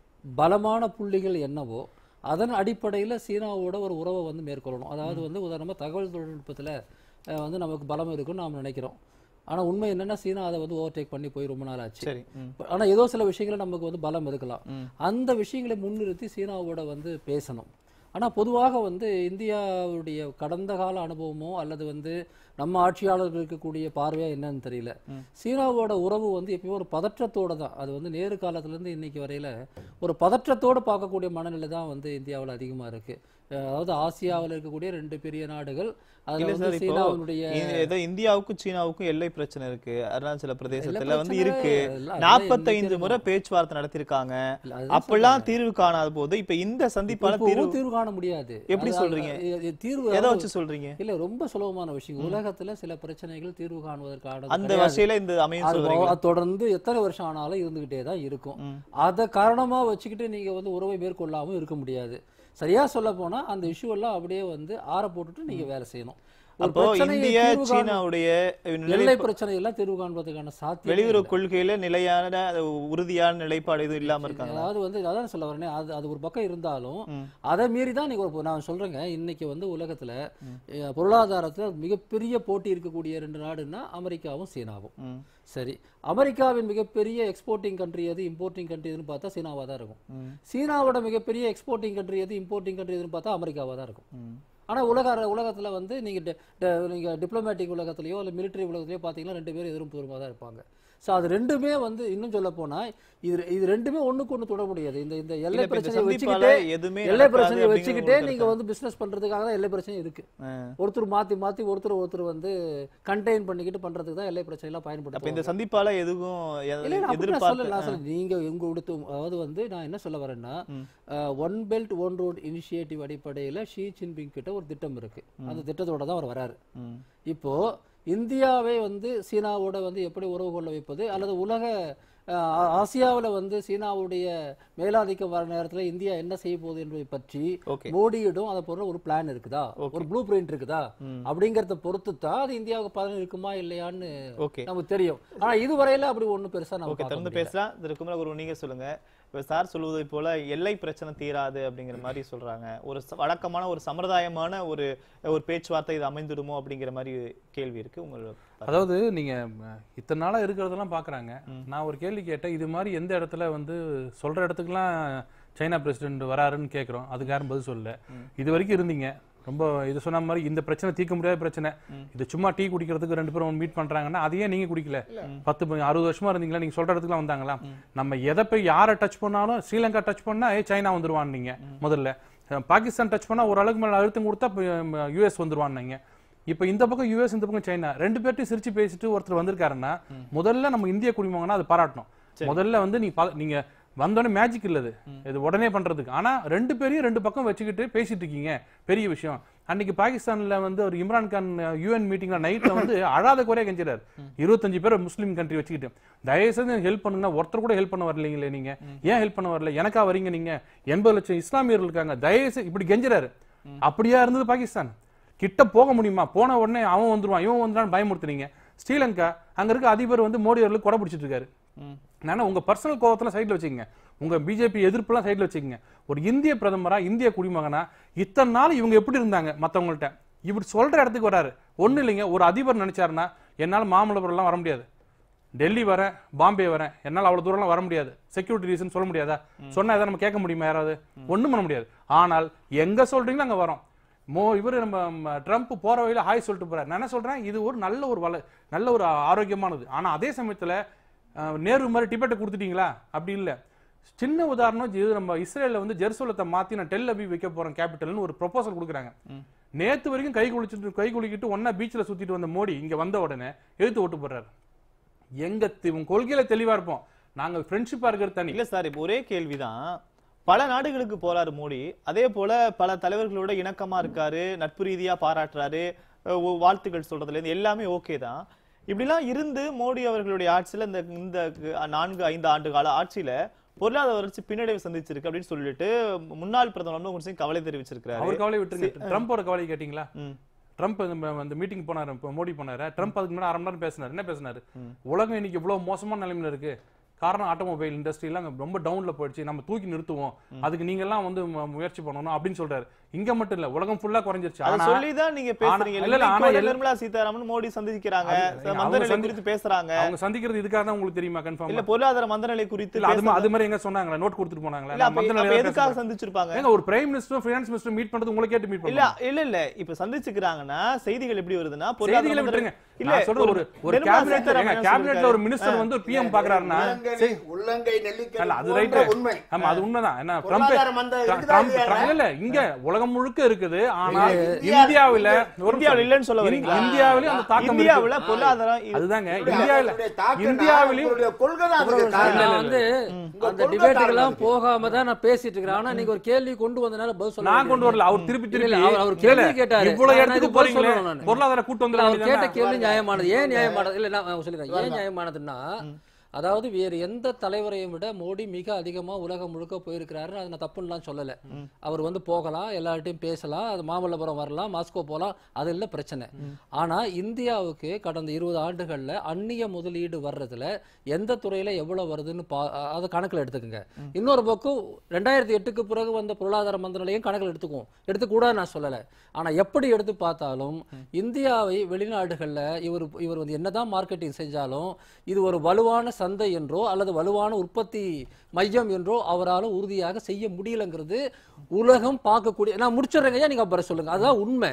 பலமான புள்ளிகள் என்னவோ அதன் அடிப்படையில சீனாவோட ஒரு உறவை வந்து மேற்கொள்ளணும் அதாவது வந்து உதாரணமா தகவல் தொழில்நுட்பத்துல அஹ், வந்து நமக்கு பலம் இருக்குன்னு நாம் நினைக்கிறோம் ஆனா உண்மை என்னன்னா சீனா அதை வந்து ஓவர்டேக் பண்ணி போய் ரொம்ப நாள் ஆச்சு சரி ம். ஆனா ஏதோ சில விஷயங்களை நமக்கு வந்து பலம் இருக்கலாம் அந்த விஷயங்களை முன்னிறுத்தி சீனாவோட வந்து பேசணும் ஆனா பொதுவாக வந்து இந்தியாவுடைய கடந்த கால அனுபவமோ அல்லது வந்து நம்ம ஆட்சியாளர்கள் இருக்கக்கூடிய பார்வையா என்னன்னு தெரியல சீனாவோட உறவு வந்து எப்பயும் ஒரு பதற்றத்தோட தான் அது வந்து நேரு காலத்துல இருந்து இன்னைக்கு வரையில ஒரு பதற்றத்தோட பார்க்கக்கூடிய மனநிலை தான் வந்து இந்தியாவுல அதிகமா இருக்கு அஹ் அதாவது ஆசியாவில் இருக்கக்கூடிய ரெண்டு பெரிய நாடுகள் அதுல இல்ல வந்து சார் இப்போ சீனாவினுடைய இந்த- ஏதோ இந்தியாவுக்கும் சீனாவுக்கும் எல்லை பிரச்சனை இருக்கு அருணாச்சல பிரதேசத்துல வந்து பிரச்சனை இருக்கு இல்ல, அதுதான் நாற்பத்தைந்து இன்னைக்கு முறை பேச்சுவார்த்தை நடத்திருக்காங்க இல்ல, அதுதான் அப்பெல்லாம் தீர்வு காணாத போது இப்ப இந்த சந்திப்பான இப்பவும் தீர்வு தீர்வு காண முடியாது எப்படி அது- சொல்றீங்க? அது- அது தீர்வு எதை அதாவது- வச்சு சொல்றீங்க இல்ல ரொம்ப சுலபமான விஷயம் உலகத்துல சில பிரச்சனைகள் தீர்வு காணுவதற்கான அந்த வகையில இந்த அமையும் அது சொல்றீங்க அது தொடர்ந்து எத்தனை வருஷம் ஆனாலும் இருந்துகிட்டே தான் இருக்கும் அதை காரணமா வச்சுக்கிட்டு நீங்க வந்து உறவை மேற்கொள்ளாம இருக்க முடியாது சரியா சொல்ல போனா அந்த இஷ்யூ எல்லாம் அப்படியே வந்து ஆற போட்டுட்டு நீங்க வேலை செய்யணும் ஒரு அப்போ பிரச்சனையை இந்திய தீர்வு காண- சீனாவுடைய நிலை- எல்லை பிரச்சனை எல்லாம் தீர்வு காண்பதற்கான சாத்தியம் வெளியுறவு கொள்கையில நிலையான அது உறுதியான நிலைப்பாடு எதுவும் இல்லாம இருக்காங்க அதாவது வந்து அதான் சொல்ல வரேனே அது அது ஒரு பக்கம் இருந்தாலும் அதை மீறி தான் நீங்க ஒரு நான் சொல்றேங்க இன்னைக்கு வந்து உலகத்துல அஹ், பொருளாதாரத்துல மிகப்பெரிய போட்டி இருக்கக்கூடிய ரெண்டு நாடுன்னா அமெரிக்காவும் சீனாவும் சரி அமெரிக்காவின் மிகப்பெரிய எக்ஸ்போர்ட்டிங் கண்ட்ரி எது இம்போர்ட்டிங் கண்ட்ரி எதுன்னு பார்த்தா சீனாவா தான் இருக்கும் சீனாவோட மிகப்பெரிய எக்ஸ்போர்ட்டிங் கண்ட்ரி எது இம்போர்ட்டிங் கண்ட்ரி எதுன்னு பார்த்தா அமெரிக்காவா தான் இருக்கும் ஆனா உலக அர- உலகத்துல வந்து நீங்க டி- டி- நீங்க டிப்ளமேட்டிக் உலகத்திலயோ இல்ல மிலிட்டரி உலகத்திலயோ பாத்தீங்கன்னா ரெண்டு பேரும் எதிரும் தூரமா தான் இருப்பாங்க ஸோ அது ரெண்டுமே வந்து இன்னும் சொல்ல போனா இது இது ரெண்டுமே ஒண்ணுக்கு ஒண்ணு தொட முடியாது இந்த இந்த எல்லை இல்ல, இப்ப இந்த பிரச்சனையை சந்திப்பால வச்சுக்கிட்டே எதுவுமே எல்லை நடக்காது பிரச்சனையை அப்படிங்கிற வச்சுக்கிட்டே ஒரு நீங்க கருத்து. வந்து பிசினஸ் பண்றதுக்காக தான் எல்லை பிரச்சனை இருக்கு ஆ. ஒருத்தர் மாத்தி மாத்தி ஒருத்தர் ஒருத்தர் வந்து கண்டெயின் பண்ணிக்கிட்டு பண்றதுக்கு தான் எல்லை பிரச்சனை எல்லாம் அப்ப இந்த பயன்படுத்தும் சந்திப்பால எதுவும் எ- இல்ல இல்ல, அப்படி நான் சொல்லல நான் எதிர்பார்த்து சொல்ல நீங்க உங்க கொடுத்து அதாவது வந்து நான் என்ன சொல்ல வரேன்னா one belt one road initiative அடிப்படையில ஷீ ஜின்பிங் கிட்ட ஒரு திட்டம் இருக்கு அந்த திட்டத்தோட தான் அவர் வராரு ம். இப்போ இந்தியாவை வந்து சீனாவோட வந்து எப்படி உறவு கொள்ள வைப்பது அல்லது உலக அஹ், ஆசியாவுல வந்து சீனாவுடைய மேலாதிக்கம் வர நேரத்துல இந்தியா என்ன செய்ய போகுது என்பதை பற்றி ஓகே மோடியிடம் அதை போன்ற ஒரு பிளான் இருக்குதா ஒரு ப்ளூ பிரிண்ட் இருக்குதா அப்படிங்கறத பொறுத்து தான் அது இந்தியாவுக்கு பலன் இருக்குமா இல்லையான்னு ஓகே நமக்கு தெரியும் ஆனா இதுவரையில அப்படி ஒண்ணும் பெருசா நம்ம ஓகே பார்க்க தொடர்ந்து முடியல. பேசலாம் திரு குமரகுரு நீங்க சொல்லுங்க இப்ப சார் சொல்வதை போல எல்லை பிரச்சனை தீராது அப்படிங்கிற மாதிரி சொல்றாங்க ஒரு ச- வழக்கமான ஒரு சம்பிரதாயமான ஒரு ஒரு பேச்சுவார்த்தை இது அமைந்துடுமோ அப்படிங்கிற மாதிரி கேள்வி இருக்கு உங்களோட அதாவது நீங்க அஹ், இத்தனை நாளா இருக்கிறதெல்லாம் பாக்குறாங்க நான் ஒரு கேள்வி கேட்டேன் இது மாதிரி எந்த இடத்துல வந்து சொல்ற இடத்துக்குலாம் சைனா பிரசிடென்ட் வராருன்னு கேக்குறோம் அதுக்கு யாரும் பதில் சொல்லல இது வரைக்கும் இருந்தீங்க ரொம்ப இது சொன்ன மாதிரி இந்த பிரச்சனை தீர்க்க முடியாத பிரச்சனை இது சும்மா டீ குடிக்கிறதுக்கு ரெண்டு பேரும் மீட் பண்றாங்கன்னா அதையே நீங்க குடிக்கல பத்து ப- அறுபது வருஷமா இருந்தீங்களா நீங்க சொல்ற இடத்துக்குலாம் வந்தாங்களா நம்ம எதை போய் யாரை டச் பண்ணாலும் ஸ்ரீலங்கா டச் பண்ணா ஏ சைனா வந்துருவான் நீங்க முதல்ல அஹ், பாகிஸ்தான் டச் பண்ணா ஒரு அளவுக்கு மேல அழுத்தம் கொடுத்தா யூஎஸ் வந்துருவான் நீங்க இப்ப இந்த பக்கம் யூஎஸ் இந்த பக்கம் சைனா ரெண்டு பேர்ட்டையும் சிரிச்சு பேசிட்டு ஒருத்தர் வந்திருக்காருன்னா முதல்ல நம்ம இந்திய குடிமகனா அதை பாராட்டணும் முதல்ல வந்து நீ பா- நீங்க வந்தோடனே மேஜிக் இல்லது இது உடனே பண்றதுக்கு ஆனா ரெண்டு பேரையும் ரெண்டு பக்கம் வச்சுக்கிட்டு பேசிட்டு இருக்கீங்க பெரிய விஷயம் அன்னைக்கு பாகிஸ்தான்ல வந்து ஒரு இம்ரான் கான் யூஎன் மீட்டிங்ல நைட்ல வந்து அழாத குறைய கெஞ்சிறாரு இருபத்தஞ்சு பேர் முஸ்லீம் கண்ட்ரி வச்சுக்கிட்டு தயவு செஞ்சு ஹெல்ப் பண்ணுங்க ஒருத்தர் கூட ஹெல்ப் பண்ண வரலீங்களே நீங்க ஏன் ஹெல்ப் பண்ண வரல எனக்கா வரீங்க நீங்க எண்பது லட்சம் இஸ்லாமியர்கள் இருக்காங்க தயவு செஞ்சு இப்படி கெஞ்சுறாரு அப்படியா இருந்தது பாகிஸ்தான் கிட்ட போக முடியுமா போன உடனே அவன் வந்துருவான் இவன் வந்துடான்னு பயமுறுத்துனீங்க ஸ்ரீலங்கா அங்க இருக்க அதிபர் வந்து மோடி அவர்களுக்கு கொடை பிடிச்சிட்டு இருக்காரு நானா உங்க பர்சனல் கோவத்துல சைடுல வச்சுக்கங்க உங்க பிஜேபி எதிர்ப்புலாம் சைடுல வச்சுக்கங்க ஒரு இந்திய பிரதமரா இந்திய குடிமகனா இத்தனை நாள் இவங்க எப்படி இருந்தாங்க மத்தவங்கள்ட்ட இப்படி சொல்ற இடத்துக்கு வராரு ஒண்ணு இல்லைங்க ஒரு அதிபர் நினைச்சாருன்னா என்னால மாமல்லபுரம் எல்லாம் வர முடியாது டெல்லி வரேன் பாம்பே வரேன் என்னால அவ்வளவு தூரம்லாம் வர முடியாது செக்யூரிட்டி ரீசன் சொல்ல முடியாதா சொன்னா எதாவது நம்ம கேட்க முடியுமா யாராவது ஒண்ணும் பண்ண முடியாது ஆனால் எங்க சொல்றீங்களோ அங்க வரோம் மோ இவர் நம்ம ம, ட்ரம்ப் போற வழியில ஹாய் சொல்லிட்டு போறாரு நான் என்ன சொல்றேன் இது ஒரு நல்ல ஒரு வள நல்ல ஒரு ஆரோக்கியமானது ஆனா அதே சமயத்துல அஹ், நேரு மாதிரி டிபெட்டை கொடுத்துட்டீங்களா அப்படி இல்ல சின்ன உதாரணம் இது நம்ம இஸ்ரேல்ல வந்து ஜெருசலத்தை மாத்தி நான் டெல் அபி வைக்க போறேன் கேபிட்டல்னு ஒரு ப்ரொபோசல் கொடுக்குறாங்க நேத்து வரைக்கும் கை குளிச்சுட்டு கை குலுக்கிட்டு ஒன்னா பீச்ல சுத்திட்டு வந்த மோடி இங்க வந்த உடனே எழுத்து ஓட்டு போடுறாரு எங்க தி- உங்க கொள்கையில தெளிவா இருப்போம் நாங்க ஃப்ரெண்ட்ஷிப்பா இருக்கிறது தனி இல்ல சார் இப்போ ஒரே கேள்விதான் பல நாடுகளுக்கு போறாரு மோடி அதே போல பல தலைவர்களோட இணக்கமா இருக்காரு நட்பு ரீதியா பாராட்டுறாரு அஹ் ஒ- வாழ்த்துக்கள் சொல்றதுல இருந்து எல்லாமே ஓகே தான் இப்படிலாம் இருந்து மோடி அவர்களுடைய ஆட்சியில இந்த இந்த நான்கு ஐந்து ஆண்டு கால ஆட்சியில பொருளாதார வளர்ச்சி பின்னடைவு சந்திச்சிருக்கு அப்படின்னு சொல்லிட்டு முன்னாள் பிரதமர் மன்மோகன் சிங் கவலை தெரிவிச்சிருக்காரு அவர் கவலை விட்டுருங்க ட்ரம்ப்போட கவலை கேட்டீங்களா ம். ட்ரம்ப் இந்த அந்த மீட்டிங் போனாரு இப்ப மோடி போனாரு ட்ரம்ப் அதுக்கு முன்னாடி அரை மணி நேரம் பேசினாரு என்ன பேசினாரு உலகம் இன்னைக்கு இவ்வளவு மோசமான நிலைமையில இருக்கு காரணம் ஆட்டோமொபைல் இண்டஸ்ட்ரி எல்லாம் ரொம்ப டவுன்ல போயிடுச்சு நம்ம தூக்கி நிறுத்துவோம் அதுக்கு நீங்க எல்லாம் வந்து மு- முயற்சி பண்ணணும் அப்படின்னு சொல்றாரு இங்க மட்டும் இல்ல உலகம் ஃபுல்லா குறைஞ்சிருச்சு அதை ஆனா சொல்லிதான் நீங்க பேசுறீங்க இல்ல, இல்ல, ஆனா இன்னைக்கு எல்லா- நிர்மலா சீதாராமன் மோடி சந்திக்கிறாங்க அது- அவங்க மந்தநிலை சந்தி- குறித்து பேசுறாங்க அவங்க சந்திக்கிறது இதுக்காக தான் உங்களுக்கு தெரியுமா கன்ஃபார்ம் இல்ல பொருளாதார மந்தநிலை குறித்து இல்ல அது மா- பேசுறாங்க. அது மாதிரி எங்க சொன்னாங்களா நோட் கொடுத்துட்டு போனாங்களா இல்ல நான் அப்ப- மத்த அப்ப நிலையில எதுக்காக பேசுறேன். சந்திச்சிருப்பாங்க ஏங்க ஒரு பிரைம் மினிஸ்டரும் ஃபினான்ஸ் மினிஸ்டரும் மீட் பண்றது உங்களை கேட்டு மீட் இல்ல பண்ணுவாங்க இல்ல இல்ல இப்ப சந்திச்சுக்கிறாங்கன்னா செய்திகள் எப்படி வருதுன்னா பொருளாதார செய்திகளை மந்தநிலை- விட்டுருங்க இல்ல நான் சொல்றது ஒரு ஒரு நிர்மலா கேபினெட் சீதாராமன் என்ன கேபினெட்ல ஒரு சொல்லிருக்காரு? மினிஸ்டர் வந்து ஒரு பிஎம் பாக்குறாருன்னா உள்ளங்கை உள்ளங்கை நெல்லிக்கனி இல்ல அது போன்ற ரைட் உண்மை ஆமா அது உண்மைதான் என்ன ட்ரம்ப் பொருளாதார மந்தம் இருக்குதா ட்ரம்ப் இல்லையா? ட்ரம்ப் இல்ல இங்க உலகம் முழுக்க இருக்குது ஆனால் இந்தியா- இந்தியாவில ஒரு இந்தியாவில் இல்லைன்னு சொல்ல இந்தி- வரீங்களா? இந்தியாவிலே அந்த தாக்கம் இந்தியாவுல இருக்கு. பொருளாதாரம் இது- அதுதாங்க உங்களுடைய- இந்தியாவில உங்களுடைய தாக்கம் இந்தியாவிலையும் உங்களுடைய கொள்கை தான் அதுக்கு நான் காரணம். வந்து உங்க அந்த கொள்கை டிபேட்டுக்கெல்லாம் காரணம் போகாம தான் நான் பேசிட்டு இருக்கிறேன் ஆனா நீங்க ஒரு கேள்வி கொண்டு வந்தனால பதில் சொல்ல நான் கொண்டு வரல அவர் திருப்பி இல்ல, திருப்பி இல்ல, அவர் அவர் கேள்வி இல்ல, கேட்டாரு. இவ்வளவு நான் இடத்துக்கு இதுக்கு பதில் போறீங்களே சொல்லணும் நானு. பொருளாதார கூட்டம் இல்ல, அவர் கேட்ட வந்து கேள்வி நியாயமானது ஏன் நியாயமானது இல்ல நான் சொல்லிடுறேன் ஏன் நியாயமானதுன்னா அதாவது வேறு எந்த தலைவரையும் விட மோடி மிக அதிகமா உலகம் முழுக்க போயிருக்கிறாரு அதை நான் தப்புன்னுலாம் சொல்லல அவர் வந்து போகலாம் எல்லார்ட்டையும் பேசலாம் அது மாமல்லபுரம் வரலாம் மாஸ்கோ போகலாம் அது இல்ல பிரச்சனை ஆனா இந்தியாவுக்கு கடந்த இருபது ஆண்டுகள்ல அந்நிய முதலீடு வர்றதுல எந்த துறையில எவ்வளவு வருதுன்னு பா அதை கணக்குல எடுத்துக்கோங்க இன்னொரு பக்கம் ரெண்டாயிரத்தி எட்டுக்கு பிறகு வந்த பொருளாதார மந்த நிலையும் கணக்கில் எடுத்துக்குவோம் எடுத்துக்கூடாது நான் சொல்லலை ஆனா எப்படி எடுத்து பார்த்தாலும் இந்தியாவை வெளிநாடுகள்ல இவர் இவர் வந்து என்னதான் மார்க்கெட்டிங் செஞ்சாலும் இது ஒரு வலுவான சந்தை என்றோ அல்லது வலுவான உற்பத்தி மையம் என்றோ அவரால் உறுதியாக செய்ய முடியலங்கிறது உலகம் பார்க்கக்கூடிய நான் முடிச்சிடுறேங்க ஐயா நீங்க அப்புறம் சொல்லுங்க அதுதான் உண்மை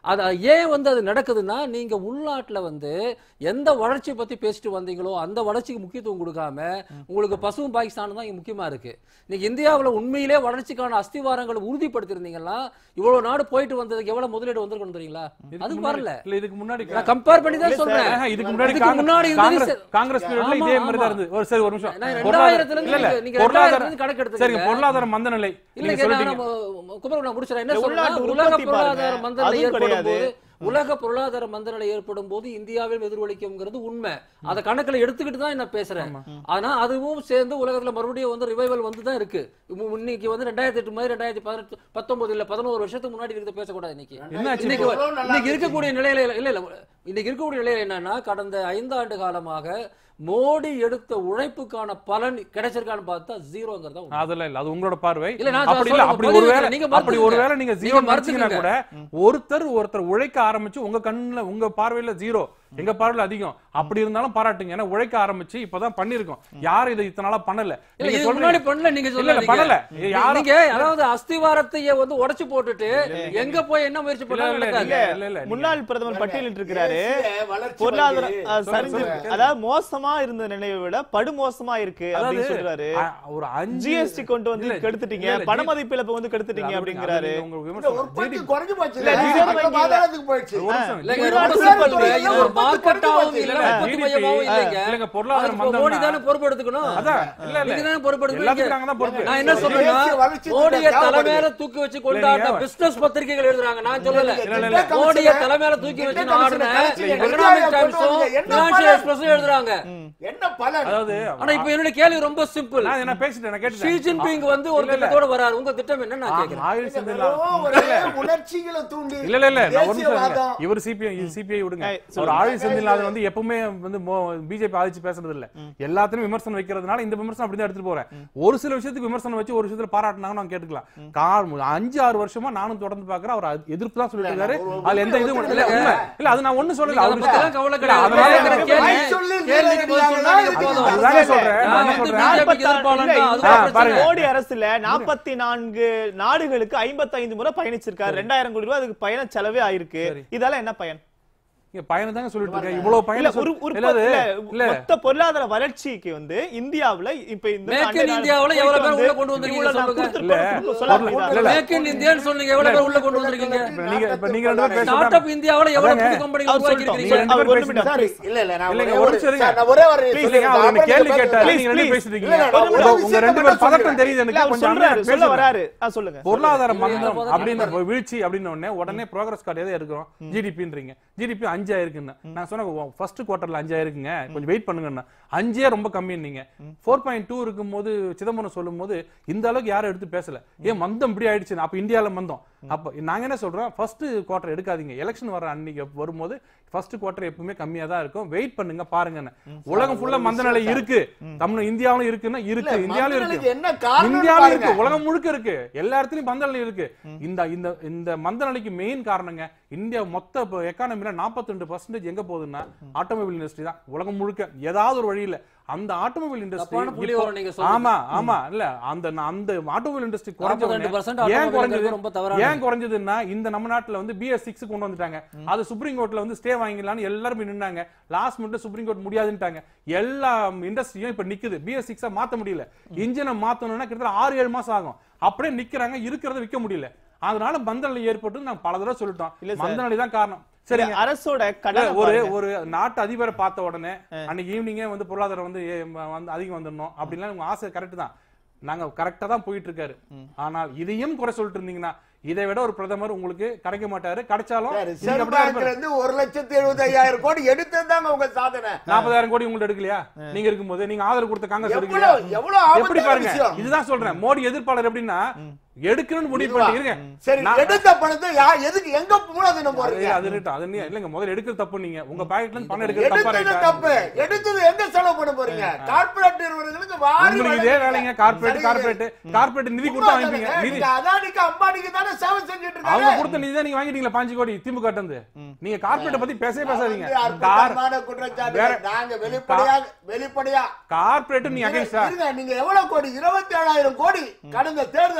அது ஏன் வந்து அது நடக்குதுன்னா நீங்க உள்நாட்டுல வந்து எந்த வளர்ச்சியை பத்தி பேசிட்டு வந்தீங்களோ அந்த வளர்ச்சிக்கு முக்கியத்துவம் கொடுக்காம உங்களுக்கு பசுவும் பாகிஸ்தானும் தான் இங்க முக்கியமா இருக்கு நீங்க இந்தியாவுல உண்மையிலே வளர்ச்சிக்கான அஸ்திவாரங்களை உறுதிப்படுத்திருந்தீங்கன்னா இவ்வளவு நாடு போயிட்டு வந்ததுக்கு எவ்வளவு முதலீடு வந்திருக்கணும் தெரியுங்களா இதுக்கு அது முன்னாடி- வரல இல்ல இதுக்கு முன்னாடி நான் கம்பேர் பண்ணி தான் சொல்றேன் ஆஹா, இதுக்கு முன்னாடி இதுக்கு முன்னாடி காங்கிரஸ் இருந்தது காங்கிரஸ் காங்கிரஸ் பீரியட்ல ஆமா, இதே மாதிரி ஆமா. தான் இருந்தது ஒரு சரி ஒரு நிமிஷம் நான் பொருளாதார- ரெண்டாயிரத்துல இருந்து இல்ல, இல்ல, நீங்க- நீங்க பொருளாதார ரெண்டாயிரத்துல இருந்து கணக்கு எடுத்துக்கங்க. சரிங்க பொருளாதார மந்த நிலை நீங்க இல்லைங்க சொல்லிட்டீங்க நான் குமரன் நான் முடிச்சிடறேன் என்ன இந்த சொல்றேன்னா உள்நாட்டு உலக உற்பத்தி பொருளாதார பாருங்க. மந்தநிலை அதுவும் ஏற்படும் கிடையாது. போது உலக பொருளாதார மந்தநிலை ஏற்படும் போது இந்தியாவில் எதிர்வலிக்கும்ங்கிறது உண்மை அத கணக்குல எடுத்துக்கிட்டு தான் நான் பேசுறேன் ஆனா அதுவும் சேர்ந்து உலகத்துல மறுபடியும் வந்து ரிவைவல் வந்து தான் இருக்கு இப்போ இன்னைக்கு வந்து ரெண்டாயிரத்தி எட்டு மாதிரி ரெண்டாயிரத்தி பதினெட்டு பத்தொன்பது இல்ல பதினோரு வருஷத்துக்கு முன்னாடி இருக்கிறத பேசக்கூடாது இன்னைக்கு என்னாச்சு இன்னைக்கு இப்போ? இன்னைக்கு இருக்கக்கூடிய நிலையில இல்ல இல்ல இன்னைக்கு இருக்கக்கூடிய நிலையில என்னன்னா கடந்த ஐந்தாண்டு காலமாக மோடி எடுத்த உழைப்புக்கான பலன் கிடைச்சிருக்கான்னு பார்த்தா ஜீரோங்கிறதா உண்மை. அதெல்லாம் இல்ல அது உங்களோட பார்வை இல்ல, நான் அப்படி சொல்றேன், இல்ல அப்படி பதிவு ஒருவேளை வைக்கிறேன். நீங்க அப்படி மறுத்துக்கங்க. ஒருவேளை நீங்க நீங்க ஜீரோ மறுத்தீங்கன்னா கூட மறுத்துக்கங்க. ஒருத்தர் ஒருத்தர் உழைக்க ஆரம்பிச்சு உங்க கண்ணுல உங்க பார்வையில ஜீரோ எங்க பார்வையில அதிகம் அப்படி இருந்தாலும் பாராட்டுங்க ஏன்னா உழைக்க ஆரம்பிச்சு இப்பதான் பண்ணிருக்கோம் யாரும் இதை இத்தனை நாளா பண்ணல இல்ல நீங்க இதுக்கு சொல்றீங்க. முன்னாடி பண்ணல நீங்க இல்ல, இல்ல, சொல்ல பண்ணல. யாரும் நீங்க அதாவது அஸ்திவாரத்தைய வந்து உடைச்சு போட்டுட்டு எங்க போய் என்ன முயற்சி இல்ல, பண்ணாலும் இல்ல, நடக்காது இல்ல, இல்ல, இல்ல, நீங்க- முன்னாள் பிரதமர் பட்டியலிட்டு இருக்கிறாரு தேசிய வளர்ச்சி பொருளாதார வங்கி- அஹ், சரிஞ்சு சொல்லுங்க. அதாவது மோசமா இருந்த நிலையை விட படுமோசமா இருக்கு அப்படின்னு அதாவது, சொல்றாரு அ- ஒரு அஞ்சு ஜிஎஸ்டி கொண்டு வந்து இல்ல, கெடுத்துட்டீங்க இல்ல, இல்ல, பண ஜி- மதிப்பிழப்பு வந்து கெடுத்துட்டீங்க அது அப்படிங்கிறாரு நீங்க உங்க இந்த விமர்சனம் உற்பத்தி GDP குறைஞ்சு போச்சு இல்ல, இல்ல, ரிசர்வ் அது வங்கியில- பாதாளத்துக்கு போயிடுச்சு ஒரு நிமிஷம். இல்லைங்க, உள்நாட்டு ரொம்ப உற்பத்தி simple. இல்ல, இது ஒரு உற்பத்தி மார்க்கெட்டாவும் குறைஞ்சு இல்ல, இல்ல, பத்து GDP மையமாவும் இல்லைங்க. இல்லைங்க, பொருளாதார அதுக்கு மந்தம்னா- மோடி தானே பொறுப்பெடுத்துக்கணும் அதான் இல்ல இல்ல நீங்க தானே பொறுப்பெடுக்கணும் எல்லாத்துக்கும் நாங்க தான் பொறுப்பு நான் என்ன தேசிய சொல்றேன்னா வளர்ச்சி திட்டம் மோடிய தேவைப்படுது. தலைமையில தூக்கி வச்சு கொண்டாடின இல்ல, பிசினஸ் பத்திரிகைகள் எழுதுறாங்க நான் சொல்லல இல்ல, இல்ல, இல்ல. மோடிய தலைமையில தூக்கி வச்சு திட்ட ஆடின கமிஷனை கலைச்சு எக்கனாமிக் கொண்டு டைம்ஸும் வந்தீங்க. என்ன பினான்சியல் பலன்? எக்ஸ்பிரஸும் எழுதுறாங்க என்ன பலன் அதாவது ஆனா இப்ப என்னுடைய கேள்வி ரொம்ப சிம்பிள் நான் என்ன பேசிட்டேன் நான் ஷி கேட்டுட்டேன் ஜின்பிங் வந்து ஒரு இல்ல, இல்ல. திட்டத்தோட வராரு உங்க திட்டம் என்ன நான் கேக்குறேன் ஆயுள் வெறும் சிந்தலாம் ஒரே உணர்ச்சிகளை தூண்டி இல்ல இல்ல இல்ல நான் ஒரு நிமிஷம் தேசியவாதம். இருங்க. இவர் சிபிஐ சிபிஐ விடுங்க ஏய், ஒரு ஆயுள் செந்தில் வந்து எப்பவுமே வந்து பிஜேபி ஆதிச்சு பேசுறது இல்ல எல்லாத்தையும் விமர்சனம் வைக்கிறதுனால இந்த விமர்சனம் அப்படிதான் எடுத்துட்டு போறேன் ஒரு சில விஷயத்துக்கு விமர்சனம் வச்சு ஒரு விஷயத்துல பாராட்டினாங்க நான் கேட்டுக்கலாம் கார் அஞ்சு ஆறு வருஷமா நானும் தொடர்ந்து பாக்குறேன் அவர் அது எதிர்ப்பு தான் சொல்லிட்டு இருக்காரு அதுல எந்த இதுவும் இல்ல உண்மை இல்ல அது நான் ஒண்ணு சொல்லல அதை அவர் பத்திலாம் கவலை இல்ல, கிடையாது. அதனால கேட்கிற எனக்கு- கேள்வி- வாய் சொல்லி கேள்விக்கு பதில் சொன்னா இதுக்கு போதும். அதுதானே சொல்றேன் நான் நான் வந்து சொல்றேன் BJP க்கு எதிர்ப்பாளன் தான், இல்ல, அதுதான் ஆ, பிரச்சனை. பாருங்க. மோடி அரசுல நாற்பத்தி நான்கு நாடுகளுக்கு ஐம்பத்தைந்து முறை பயணிச்சிருக்காரு ரெண்டாயிரம் கோடி ரூபாய் அதுக்கு பயண செலவே ஆயிருக்கு இதெல்லாம் என்ன பயன் இங்க பயணம் தாங்க சொல்லிட்டு இருக்கேன் இவ்வளவு இல்ல பயணம் ஒரு சொல்- ஒரு இல்ல, அது- இல்ல, இல்ல மொத்த பொருளாதார வளர்ச்சிக்கு வந்து இந்தியாவுல இப்ப இந்த Make in அண்டை நாடு Indiaவுல போயிட்டு எவ்வளவு பேர் வந்து உள்ள கொண்டு வந்திருக்கீங்க இவ்வளவு நான் சொல்லுங்க. கொடுத்திருக்கோம், இல்ல, கொடுத்திருக்கோம், சொல்ல இல்ல, முடியுதா? இல்ல. மேக் இன் இந்தியான்னு சொன்னீங்க எவ்வளவு பேர் உள்ள கொண்டு வந்திருக்கீங்க இப்ப நீங்க இப்ப நீங்க ரெண்டு பேரும் ஸ்டார்ட் பேசுறாங்க அப் இந்தியாவுல எவ்வளவு அதாங்க. புது கம்பெனி அவர் உருவாக்கி சொல்லிட்டோம். நீங்க இருக்கீங்க ரெண்டு அவர் பேரும் ஒரு நிமிடம். சார், இல்ல இல்ல நான் இல்லைங்க, ஒரே ஒரு ஒரு நிமிஷம் இருங்க. சார், நான் ஒரே ஒரு Please, சொல்லிடுறேன். நீங்க அவர் அப்புறம் கேள்வி நீங்க கேட்டாரு பேசுங்க. நீங்க ரெண்டு please, பேசிட்டு இல்ல, இருக்கீங்க நான் ஒரு உங்க- உங்க விஷயத்தை ரெண்டு மட்டும் பேரும் பதட்டம் சொல்றேன். தெரியுது இல்ல, எனக்கு அவர் கொஞ்சம் சொல்றாரு அமைதியா சொல்ல பேசுங்க. வராரு ஆ, சொல்லுங்க பொருளாதார சொல்லுங்க. மந்தம் சொல்லுங்க. அப்படின்னு வீழ்ச்சி அப்படின்னு உடனே உடனே ப்ரோக்ரஸ் கார்டு எதை எடுக்கிறோம் ஜிடிபின்றீங்க ஜிடிபி அஞ்சாயிருக்குன்னு நான் சொன்னேன் ஃபர்ஸ்ட் குவார்டர்ல அஞ்சாயிருக்குங்க கொஞ்சம் வெயிட் பண்ணுங்கண்ணா அஞ்சே ரொம்ப கம்மி நீங்க ஃபோர் பாயிண்ட் டூ இருக்கும்போது சிதம்பரம் சொல்லும் போது இந்த அளவுக்கு யாரும் எடுத்து பேசல ஏன் மந்தம் இப்படி ஆயிடுச்சு அப்ப இந்தியால மந்தம் அப்ப நாங்க என்ன சொல்றோம் ஃபர்ஸ்ட் குவார்டர் எடுக்காதீங்க எலெக்ஷன் வர அன்னைக்கு வரும்போது ஃபர்ஸ்ட் குவார்டர் எப்பவுமே கம்மியா தான் இருக்கும் வெயிட் பண்ணுங்க பாருங்கன்னு உலகம் ஃபுல்லா மந்த நிலை இருக்கு தமிழ் இந்தியாவிலும் இருக்குன்னா இருக்கு இல்ல, இந்தியாவிலும் மந்தநிலைக்கு இருக்கு என்ன காரணம் இந்தியாவிலும் பாருங்க. இருக்கு உலகம் முழுக்க இருக்கு எல்லா இடத்துலயும் மந்த நிலை இருக்கு இந்த இந்த இந்த மந்த நிலைக்கு மெயின் காரணங்க இந்தியா மொத்த எக்கானமில 42% ரெண்டு பர்சன்டேஜ் எங்க போகுதுன்னா ஆட்டோமொபைல் இண்டஸ்ட்ரி தான் உலகம் முழுக்க ஏதாவது ஒரு வழியில அந்த ஆட்டோமொபைல் தப்பான புள்ளி இண்டஸ்ட்ரி வரும் நீங்க சொல்றது. ஆமா ஆமா இல்ல அந்த அந்த ஆட்டோமொபைல் இண்டஸ்ட்ரி குறைஞ்ச 42% உடனே ஏன் automobile குறைஞ்சது ரொம்ப தவறானது. ஏன் குறைஞ்சதுன்னா இந்த நம்ம நாட்டுல வந்து பிஎஸ் சிக்ஸ் கொண்டு வந்துட்டாங்க அது சுப்ரீம் கோர்ட்ல வந்து ஸ்டே வாங்கிக்கலாம்னு எல்லாரும் நின்னாங்க லாஸ்ட் மினிட் சுப்ரீம் கோர்ட் முடியாதுன்ட்டாங்க எல்லா இண்டஸ்ட்ரியும் இப்ப நிக்குது பிஎஸ் சிக்ஸா மாத்த முடியல இன்ஜினை மாத்தணும்னா கிட்டத்தட்ட ஆறு ஏழு மாசம் ஆகும் அப்படியே நிக்கிறாங்க இருக்கிறத விற்க முடியல அதனால மந்தநிலை ஏற்பட்டு நான் பல தடவை சொல்லிட்டோம் இல்ல சார். மந்தநிலை தான் காரணம் சரி சரிங்க அரசோட இல்ல, கடன் ஒரு ஒரு நாட்டு அதிபரை பார்த்த உடனே அன்னைக்கு ஈவினிங்கே வந்து பொருளாதாரம் வந்து ஏ, ம, வந்து அதிகம் வந்துடணும் அப்படின்லாம் உங்க ஆசை கரெக்ட் தான் நாங்க கரெக்டா தான் போயிட்டு இருக்காரு ஆனால் இதையும் குறை சொல்லிட்டு இருந்தீங்கன்னா இதை விட ஒரு பிரதமர் உங்களுக்கு கிடைக்க மாட்டாரு கிடைச்சாலும் சார், நீங்க ரிசர்வ் அப்படிதான் பேங்க்ல இருப்பாரு. இருந்து ஒரு லட்சத்தி எழுபத்தி ஐயாயிரம் கோடி எடுத்ததுதாங்க உங்க சாதனை நாற்பதாயிரம் கோடி உங்கள்ட்ட எடுக்கலையா நீங்க இருக்கும்போது நீங்க ஆதரவு கொடுத்த காங்கிரஸ் எவ்வளவு எடுக்கலையா எவ்வளவு எப்படி ஆபத்தான பாருங்க விஷயம் இதுதான் சொல்றேன் மோடி எதிர்ப்பாளர் எப்படின்னா எடுக்கணும்னு முடிவு இதுவா? பண்ணிட்டு இருங்க சரி நான்- எடுத்த பணத்தை யா- எதுக்கு எங்க மூலாதனம் அது போறீங்க அது இருக்கட்டும். அது நீ- இல்லைங்க முதல்ல எடுக்கிறது தப்பு நீங்க உங்க பாக்கெட்ல இருந்து பணம் எடுக்கிறது தப்பா எடுத்தது ரைட்டா? தப்பு எடுத்தது எங்க செலவு பண்ண போறீங்க கார்ப்பரேட் நிறுவனங்களுக்கு வாரி உங்களுக்கு இதே வழங்குங்க. வேலைங்க கார்பரேட் சரி, கார்பரேட் கார்பரேட் நிதி சும்மா கொடுத்தா வாங்கிப்பீங்க தானே, நிதி நீங்க அதானிக்கு அம்பானிக்கு தானே சேவை செஞ்சுட்டு அவங்க இருக்காங்க கொடுத்த நிதி தான் நீங்க வாங்கிட்டீங்களா பாஞ்சு கோடி திமுக ட்ட இருந்து நீங்க கார்பரேட் பத்தி பேசவே பேசாதீங்க வந்து கார் அற்புதமான குற்றச்சாட்டு வேற- நாங்க வெளிப்படையா வெளிப்படையா கார்பரேட் நீ அகைன்ஸ்டா இருங்க நீங்க எவ்வளவு கோடி இருபத்தி ஏழாயிரம் கோடி கடந்த தேர்தல்ல பிஜேபி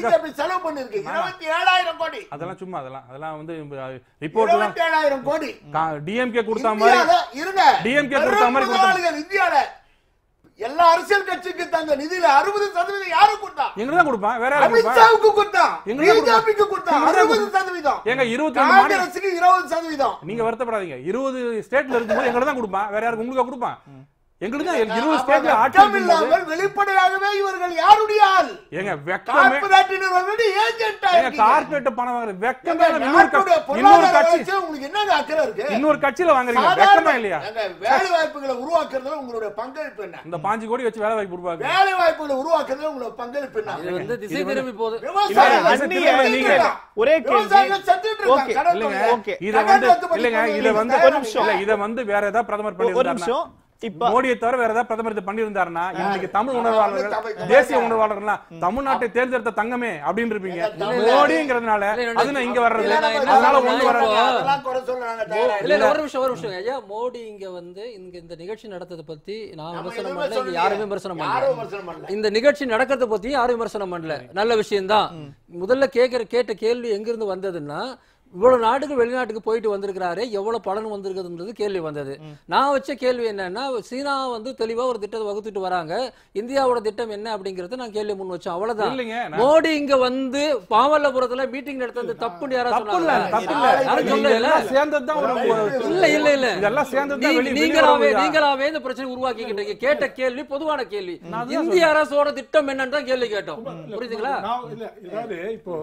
பிஜேபி செலவு பண்ணிருக்கு இருபத்தி ஏழாயிரம் கோடி அதெல்லாம் சும்மா அதெல்லாம் அதெல்லாம் வந்து ரிப்போர்ட்லாம் இருபத்தி ஏழாயிரம் கோடி டிஎம்கே கொடுத்த மாதிரி இந்தியால இருங்க DMK கொடுத்த மாதிரி பெரும் முதலாளிகள் இந்தியால எல்லா அரசியல் கட்சிக்கு தந்த நிதியில அறுபது சதவீதம் யாரு கொடுத்தா எங்களுக்கு தான் கொடுப்பான் வேற யாரும் கொடுப்பா அமித்ஷாவுக்கு கொடுத்தான் எங்களுக்கு தான் பிஜேபிக்கு கொடுத்தான் எங்களுக்கு தான் அறுபது சதவீதம் ஏங்க இருபத்தி ரெண்டு மாநில காங்கிரஸுக்கு இருபது சதவீதம் நீங்க வருத்தப்படாதீங்க இருபது ஸ்டேட்ல இருக்கும்போது எங்களுக்கு தான் கொடுப்பான் வேற யாருக்கு உங்களுக்கு கொடுப்பான் எங்களுக்கு தான் இருபது ஸ்டேட்ல ஆட்சி வெட்கம் இருக்கும்போது இல்லாமல் வெளிப்படையாகவே இவர்கள் யாருடைய ஆள் ஏங்க வெக்கமே கார்பரேட் நிறுவனங்களுடைய ஏஜென்டா ஏங்க கார்பரேட் பணம் வாங்குற வெக்கமே எங்க இல்ல. இன்னொரு நாட்டுடைய கட்சி- இன்னொரு பொருளாதார கட்சி வளர்ச்சி உங்களுக்கு என்னங்க அக்கறை இருக்கு இன்னொரு கட்சியில வாங்குறீங்க சாதாரண- வெக்கமா இல்லையா ஏங்க, வேலை வாய்ப்புகளை உருவாக்குறதுல உங்களுடைய பங்களிப்பு என்ன இந்த பாஞ்சு கோடி வச்சு வேலை வாய்ப்பு உருவாக்கு வேலை வாய்ப்புகளை உருவாக்குறதுல உங்களோட பங்களிப்பு என்ன இது வந்து திசை திரும்பி போகுது விவசாயிகள் இல்ல, செத்துட்டு அந்நிய- நீங்க இருக்காங்க. ஒரே கேள்வி. விவசாயிகள் செத்துட்டு இருக்காங்க. ஓகே, கடன் இல்லைங்க தொல்லை. ஓகே. இத கடன் வந்து ரத்து பண்ணி இல்லைங்க இத கொடுங்க. வந்து ஒரு நிமிஷம். இல்ல இத வந்து வேற ஏதாவது பிரதமர் ஒரு பண்ணியிருந்தாருன்னா நிமிஷம் இப்ப மோடியை தவிர வேற ஏதாவது பிரதமர் இதை பண்ணியிருந்தாருன்னா இன்னைக்கு தமிழ் தமிழ் உணர்வாளர்கள் தேசிய உணர்வாளர்கள்லாம் தமிழ்நாட்டை தேர்ந்தெடுத்த தங்கமே அப்படின்னு இருப்பீங்க மோடிங்கிறதுனால அது நான் இங்க வர்றது இல்ல, நம்ம அதனால என்ன ஒண்ணு வர்றது சொல்றோம், அதெல்லாம் குறை சொல்ல நாங்க தயாரா இல்ல இல்ல. இல்ல ஒரு நிமிஷம் ஒரு நிமிஷம் ஐயா மோடி இங்க வந்து இங்க இந்த நிகழ்ச்சி நடத்ததை பத்தி நான் நம்ம விமர்சனம் எதுவுமே பண்ணல இங்க சொல்லலையே. யாரும் விமர்சனம் யாரும் பண்ணல விமர்சனம் பண்ணல. இந்த நிகழ்ச்சி நடக்கிறத பத்தி யாரும் விமர்சனம் பண்ணல நல்ல விஷயம்தான் முதல்ல கேக்குற கேட்ட கேள்வி எங்க இருந்து வந்ததுன்னா இவ்வளவு நாடுகள் வெளிநாட்டுக்கு போயிட்டு வந்திருக்கிறாரு எவ்வளவு பலன் வந்திருக்குதுன்றது கேள்வி வந்தது நான் வச்ச கேள்வி என்னன்னா சீனா வந்து தெளிவா ஒரு திட்டத்தை வகுத்துட்டு வராங்க இந்தியாவோட திட்டம் என்ன அப்படிங்கறத நான் கேள்வி முன் வச்சேன் அவ்வளவுதான் இல்லைங்க நான் மோடி இங்க வந்து பாமல்லபுரத்துல மீட்டிங் நடத்துறது தப்புன்னு யாராவது தப்பு இல்ல சொன்னாங்களா? தப்பு இல்ல யாரும் நீங்க சொல்லல எல்லாம் சேர்ந்ததுதான் ஒரு இல்ல இல்ல இல்ல இதெல்லாம் சேர்ந்ததுதான் நீ- வெளிய- நீங்களாவே வெளிய வரும் நீங்களாவே இந்த பிரச்சனை உருவாக்கிக்கிட்டீங்க கேட்ட கேள்வி பொதுவான கேள்வி அதான் இந்திய அரசோட திட்டம் என்னன்னு தான் கேள்வி கேட்டோம் புரியுதுங்களா நான் இல்ல அதாவது இப்போ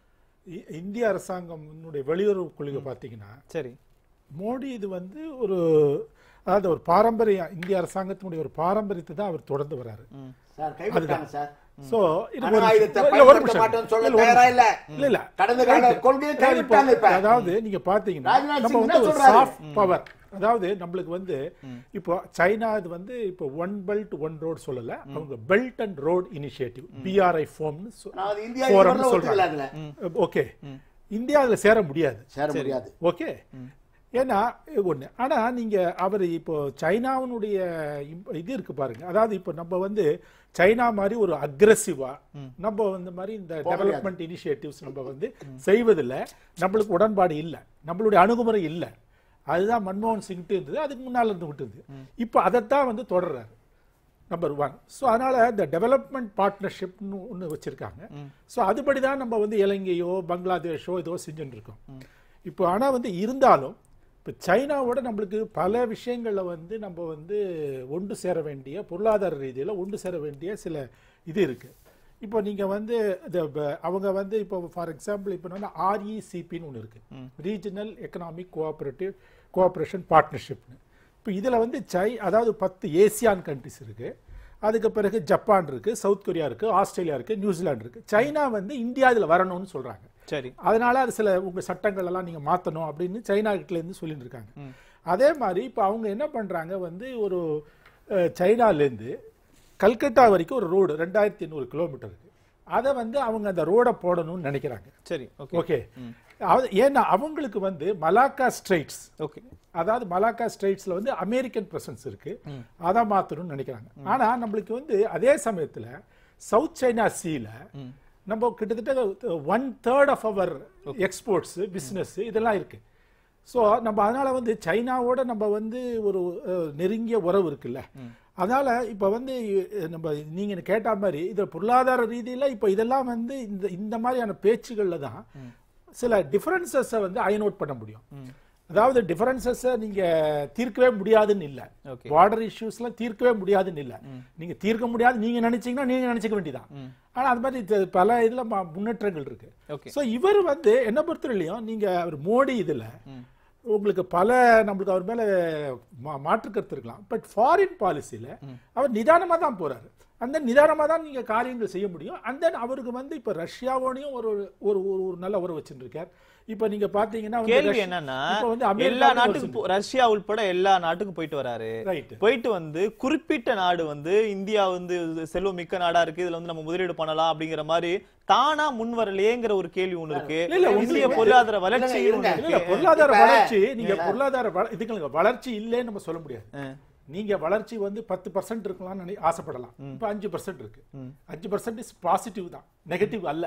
இ- இந்திய அரசாங்கம்னுடைய வெளியுறவு கொள்கை பார்த்தீங்கன்னா சரி மோடி இது வந்து ஒரு அதாவது ஒரு பாரம்பரிய இந்திய அரசாங்கத்தினுடைய ஒரு பாரம்பரியத்தை தான் அவர் தொடர்ந்து வராரு சார், கைவிட்டாங்க சார். சோ இது அணு ஒரு ஆயுதத்தை நிமிஷம். இல்ல, ஒரு பயன்படுத்த நிமிஷம். மாட்டோம்னு சொல்ல இல்ல, ஒரு தயாரா இல்ல. இல்ல இல்ல கடந்த கால Right. கொள்கையை அதாவது கைவிட்டாங்க இப்ப. இப்போ- அதாவது நீங்க பாத்தீங்கன்னா ராஜ்நாத் நம்ம சிங் வந்து என்ன ஒரு சொல்றாரு? சாஃப்ட் பவர் அதாவது நம்மளுக்கு வந்து இப்போ சைனா இது வந்து இப்போ ஒன் பெல்ட் ஒன் ரோட் சொல்லல அவங்க belt and road initiative BRI ஃபோம்னு நான் அது இந்தியா ஃபோரம்னு இதுவரையிலும் ஒத்துக்கல சொல்றாங்க அதுல. ஓகே இந்தியா அதுல சேர முடியாது சேர முடியாது ஓகே ஏன்னா ஒண்ணு ஆனா நீங்க அவர் இப்போ சைனாவினுடைய இம்ப- இது இருக்கு பாருங்க அதாவது இப்போ நம்ம வந்து சைனா மாதிரி ஒரு அக்ரெசிவா நம்ம வந்து மாதிரி இந்த டெவலப்மெண்ட் இனிஷியேட்டிவ்ஸ் நம்ம வந்து செய்வதில்ல நம்மளுக்கு உடன்பாடு இல்ல நம்மளுடைய அணுகுமுறை இல்ல அதுதான் மன்மோகன் சிங்ட்டு இருந்தது அதுக்கு முன்னால இருந்து விட்டுது இப்போ அதைத்தான் வந்து தொடர்றாரு நம்பர் ஒன் ஸோ அதனால இந்த டெவலப்மெண்ட் பார்ட்னர்ஷிப்னு ஒன்று வச்சிருக்காங்க ஸோ அதுபடி தான் நம்ம வந்து இலங்கையோ பங்களாதேஷோ ஏதோ செஞ்சுட்டு இருக்கோம் இப்போ ஆனால் வந்து இருந்தாலும் இப்போ சைனாவோட நம்மளுக்கு பல விஷயங்களில் வந்து நம்ம வந்து ஒன்று சேர வேண்டிய பொருளாதார ரீதியில் ஒன்று சேர வேண்டிய சில இது இருக்கு இப்போ நீங்கள் வந்து இந்த ப- அவங்க வந்து இப்போ ஃபார் எக்ஸாம்பிள் இப்போ என்னன்னா ஆர்இசிபின்னு ஒன்று இருக்கு ரீஜனல் எக்கனாமிக் கோஆபரேட்டிவ் கோஆப்ரேஷன் பார்ட்னர்ஷிப்னு இப்போ இதில் வந்து சை அதாவது பத்து ஏசியான் கண்ட்ரிஸ் இருக்கு அதுக்கு பிறகு ஜப்பான் இருக்கு சவுத் கொரியா இருக்கு ஆஸ்திரேலியா இருக்கு நியூசிலாந்து இருக்கு சைனா வந்து இந்தியா இதில் வரணும்னு சொல்றாங்க சரி அதனால அது சில உங்க சட்டங்கள் எல்லாம் நீங்க மாத்தணும் அப்படின்னு சைனா கிட்ட இருந்து சொல்லிட்டு இருக்காங்க அதே மாதிரி இப்போ அவங்க என்ன பண்றாங்க வந்து ஒரு அஹ், சைனாலேருந்து கல்கட்டா வரைக்கும் ஒரு ரோடு ரெண்டாயிரத்தி எண்ணூறு கிலோமீட்டர் இருக்கு அதை வந்து அவங்க அந்த ரோடை போடணும்னு நினைக்கிறாங்க சரி ஓகே ஓகே அது- ஏன்னா அவங்களுக்கு வந்து மலாக்கா ஸ்ட்ரைட்ஸ் ஓகே அதாவது மலாக்கா ஸ்ட்ரைட்ஸ்ல வந்து அமெரிக்கன் பிரசன்ஸ் இருக்கு அதை மாத்தணும்னு நினைக்கிறாங்க ஆனா நம்மளுக்கு வந்து அதே சமயத்துல சவுத் சைனா சீல நம்ம கிட்டத்தட்ட one third of our exports business இதெல்லாம் இருக்கு ஸோ நம்ம அதனால வந்து சைனாவோட நம்ம வந்து ஒரு அஹ், நெருங்கிய உறவு இருக்குல்ல அதனால இப்ப வந்து அஹ், நம்ம நீங்க கேட்ட மாதிரி இது பொருளாதார ரீதியில இப்ப இதெல்லாம் வந்து இந்த இந்த மாதிரியான பேச்சுகள்ல தான் சில டிஃபரன்சஸை வந்து அயன் அவுட் பண்ண முடியும் அதாவது டிஃபரன்சஸை நீங்க தீர்க்கவே முடியாதுன்னு இல்ல Okay. பார்டர் இஷ்யூஸ்லாம் தீர்க்கவே முடியாதுன்னு இல்ல நீங்க தீர்க்க முடியாது நீங்க நினைச்சீங்கன்னா நீங்க நினைச்சுக்க வேண்டியதான் ஆனா அது மாதிரி இது பல இதுல ம- முன்னேற்றங்கள் இருக்கு Okay. சோ இவர் வந்து என்ன பொறுத்தவரையிலையும் நீங்க அவர் மோடி இதுல உங்களுக்கு பல நம்மளுக்கு அவர் மேல மா- மாற்று கருத்து இருக்கலாம் பட் ஃபாரின் பாலிசியில அவர் நிதானமா தான் போறாரு அந்த நிதானமா தான் நீங்க காரியங்கள் செய்ய முடியும் அண்ட் தென் அவருக்கு வந்து இப்ப ரஷ்யாவோடையும் ஒரு ஒரு ஒரு ஒரு நல்ல உறவு வச்சிருக்கார் இப்ப நீங்க பாத்தீங்கன்னா வந்து கேள்வி ரஷ்யா- என்னன்னா இப்ப வந்து எல்லா அமெரிக்காவுக்கு நாட்டுக்கும் ஒரு போ- ரஷ்யா உள்பட எல்லா நாட்டுக்கும் போயிட்டு வராரு ரைட் போயிட்டு வந்து குறிப்பிட்ட நாடு வந்து இந்தியா வந்து செல்வம் மிக்க நாடா இருக்கு இதுல வந்து நம்ம முதலீடு பண்ணலாம் அப்படிங்கிற மாதிரி தானா முன் வரலையேங்கிற ஒரு கேள்வி ஒண்ணு இருக்கு இல்ல, இல்ல, இந்திய உங்களுக்கு- பொருளாதார வளர்ச்சி இல்ல, ஒண்ணு இல்ல, இல்ல இருக்கு பொருளாதார இப்ப- வளர்ச்சி நீங்க பொருளாதார வள- இதுக்கு வளர்ச்சி இல்லைன்னு நம்ம சொல்ல முடியாது ஆ. நீங்க வளர்ச்சி வந்து பத்து பர்சன்ட் இருக்கலாம்னு நினை- ஆசைப்படலாம் இப்ப அஞ்சு பர்சன்ட் இருக்கு அஞ்சு பர்சன்ட் இஸ் பாசிட்டிவ் தான் நெகட்டிவ் அல்ல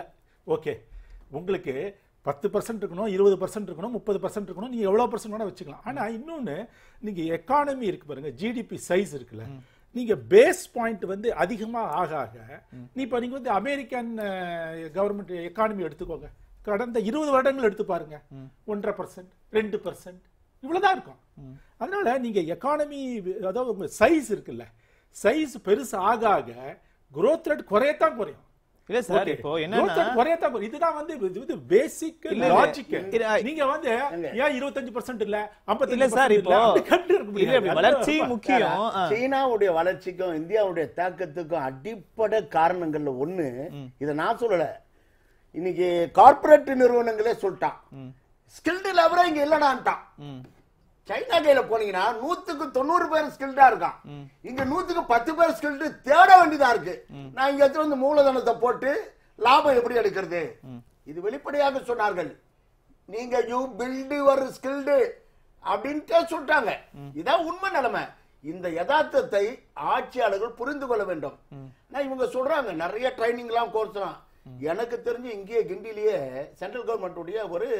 ஓகே உங்களுக்கு பத்து பர்சன்ட் இருக்கணும் இருபது பர்சன்ட் இருக்கணும் முப்பது பர்சன்ட் இருக்கணும் நீங்க எவ்வளவு பர்சன்ட் வேணா வச்சுக்கலாம் ஆனா இன்னொன்னு நீங்க எக்கானமி இருக்கு பாருங்க ஜிடிபி சைஸ் இருக்குல்ல நீங்க பேஸ் பாயிண்ட் வந்து அதிகமா ஆக ஆக நீ இப்ப நீங்க வந்து அமெரிக்கன் கவர்மெண்ட் எக்கானமி எடுத்துக்கோங்க கடந்த இருபது வருடங்கள் எடுத்து பாருங்க ஒன்றரை பர்சன்ட் ரெண்டு பர்சன்ட் இவ்வளவுதான் இருக்கும் அதனால நீங்க எக்கானமி அதாவது உங்க சைஸ் இருக்குல்ல சைஸ் பெருசு ஆக ஆக growth rate குறையத்தான் குறையும் இல்ல சார் Okay. இப்போ Growth என்னன்னா rate குறையத்தான் குறையும். இதுதான் வந்து இது- இது பேசிக் இல்ல, இல்ல. லாஜிக் இல்ல. நீங்க வந்து ஏன் இருபத்தஞ்சு பர்சன்ட் இல்ல ஐம்பத்தஞ்சு இல்ல சார் இப்போ இல்ல இல்ல இப்படி வளர்ச்சி முக்கியம் ஆ. சீனாவுடைய வளர்ச்சிக்கும் இந்தியாவுடைய தாக்கத்துக்கும் அடிப்படை காரணங்கள்ல ஒண்ணு இத நான் சொல்லல இன்னைக்கு கார்ப்பரேட் நிறுவனங்களே சொல்லிட்டான் ஸ்கில்டு லேபரா இங்க இல்லடான்ட்டான் ம். சைனா கையில போனீங்கன்னா நூத்துக்கு தொண்ணூறு பேர் ஸ்கில்டா இருக்கான் இங்க நூத்துக்கு பத்து பேர் ஸ்கில்டு தேட வேண்டியதா இருக்கு நான் இங்க எடுத்து வந்து மூலதனத்தை போட்டு லாபம் எப்படி எடுக்கிறது இது வெளிப்படையாக சொன்னார்கள் நீங்க யூ பில்டு யுவர் ஸ்கில்டு அப்படின்ட்டு சொல்லிட்டாங்க இதான் உண்மை நிலைமை இந்த யதார்த்தத்தை ஆட்சியாளர்கள் புரிந்து கொள்ள வேண்டும் நான் இவங்க சொல்றாங்க நிறைய ட்ரைனிங் எல்லாம் கோர்ஸ்லாம் எனக்கு தெரிஞ்சு இங்கேயே கிண்டிலேயே சென்ட்ரல் கவர்மெண்ட் உடைய ஒரு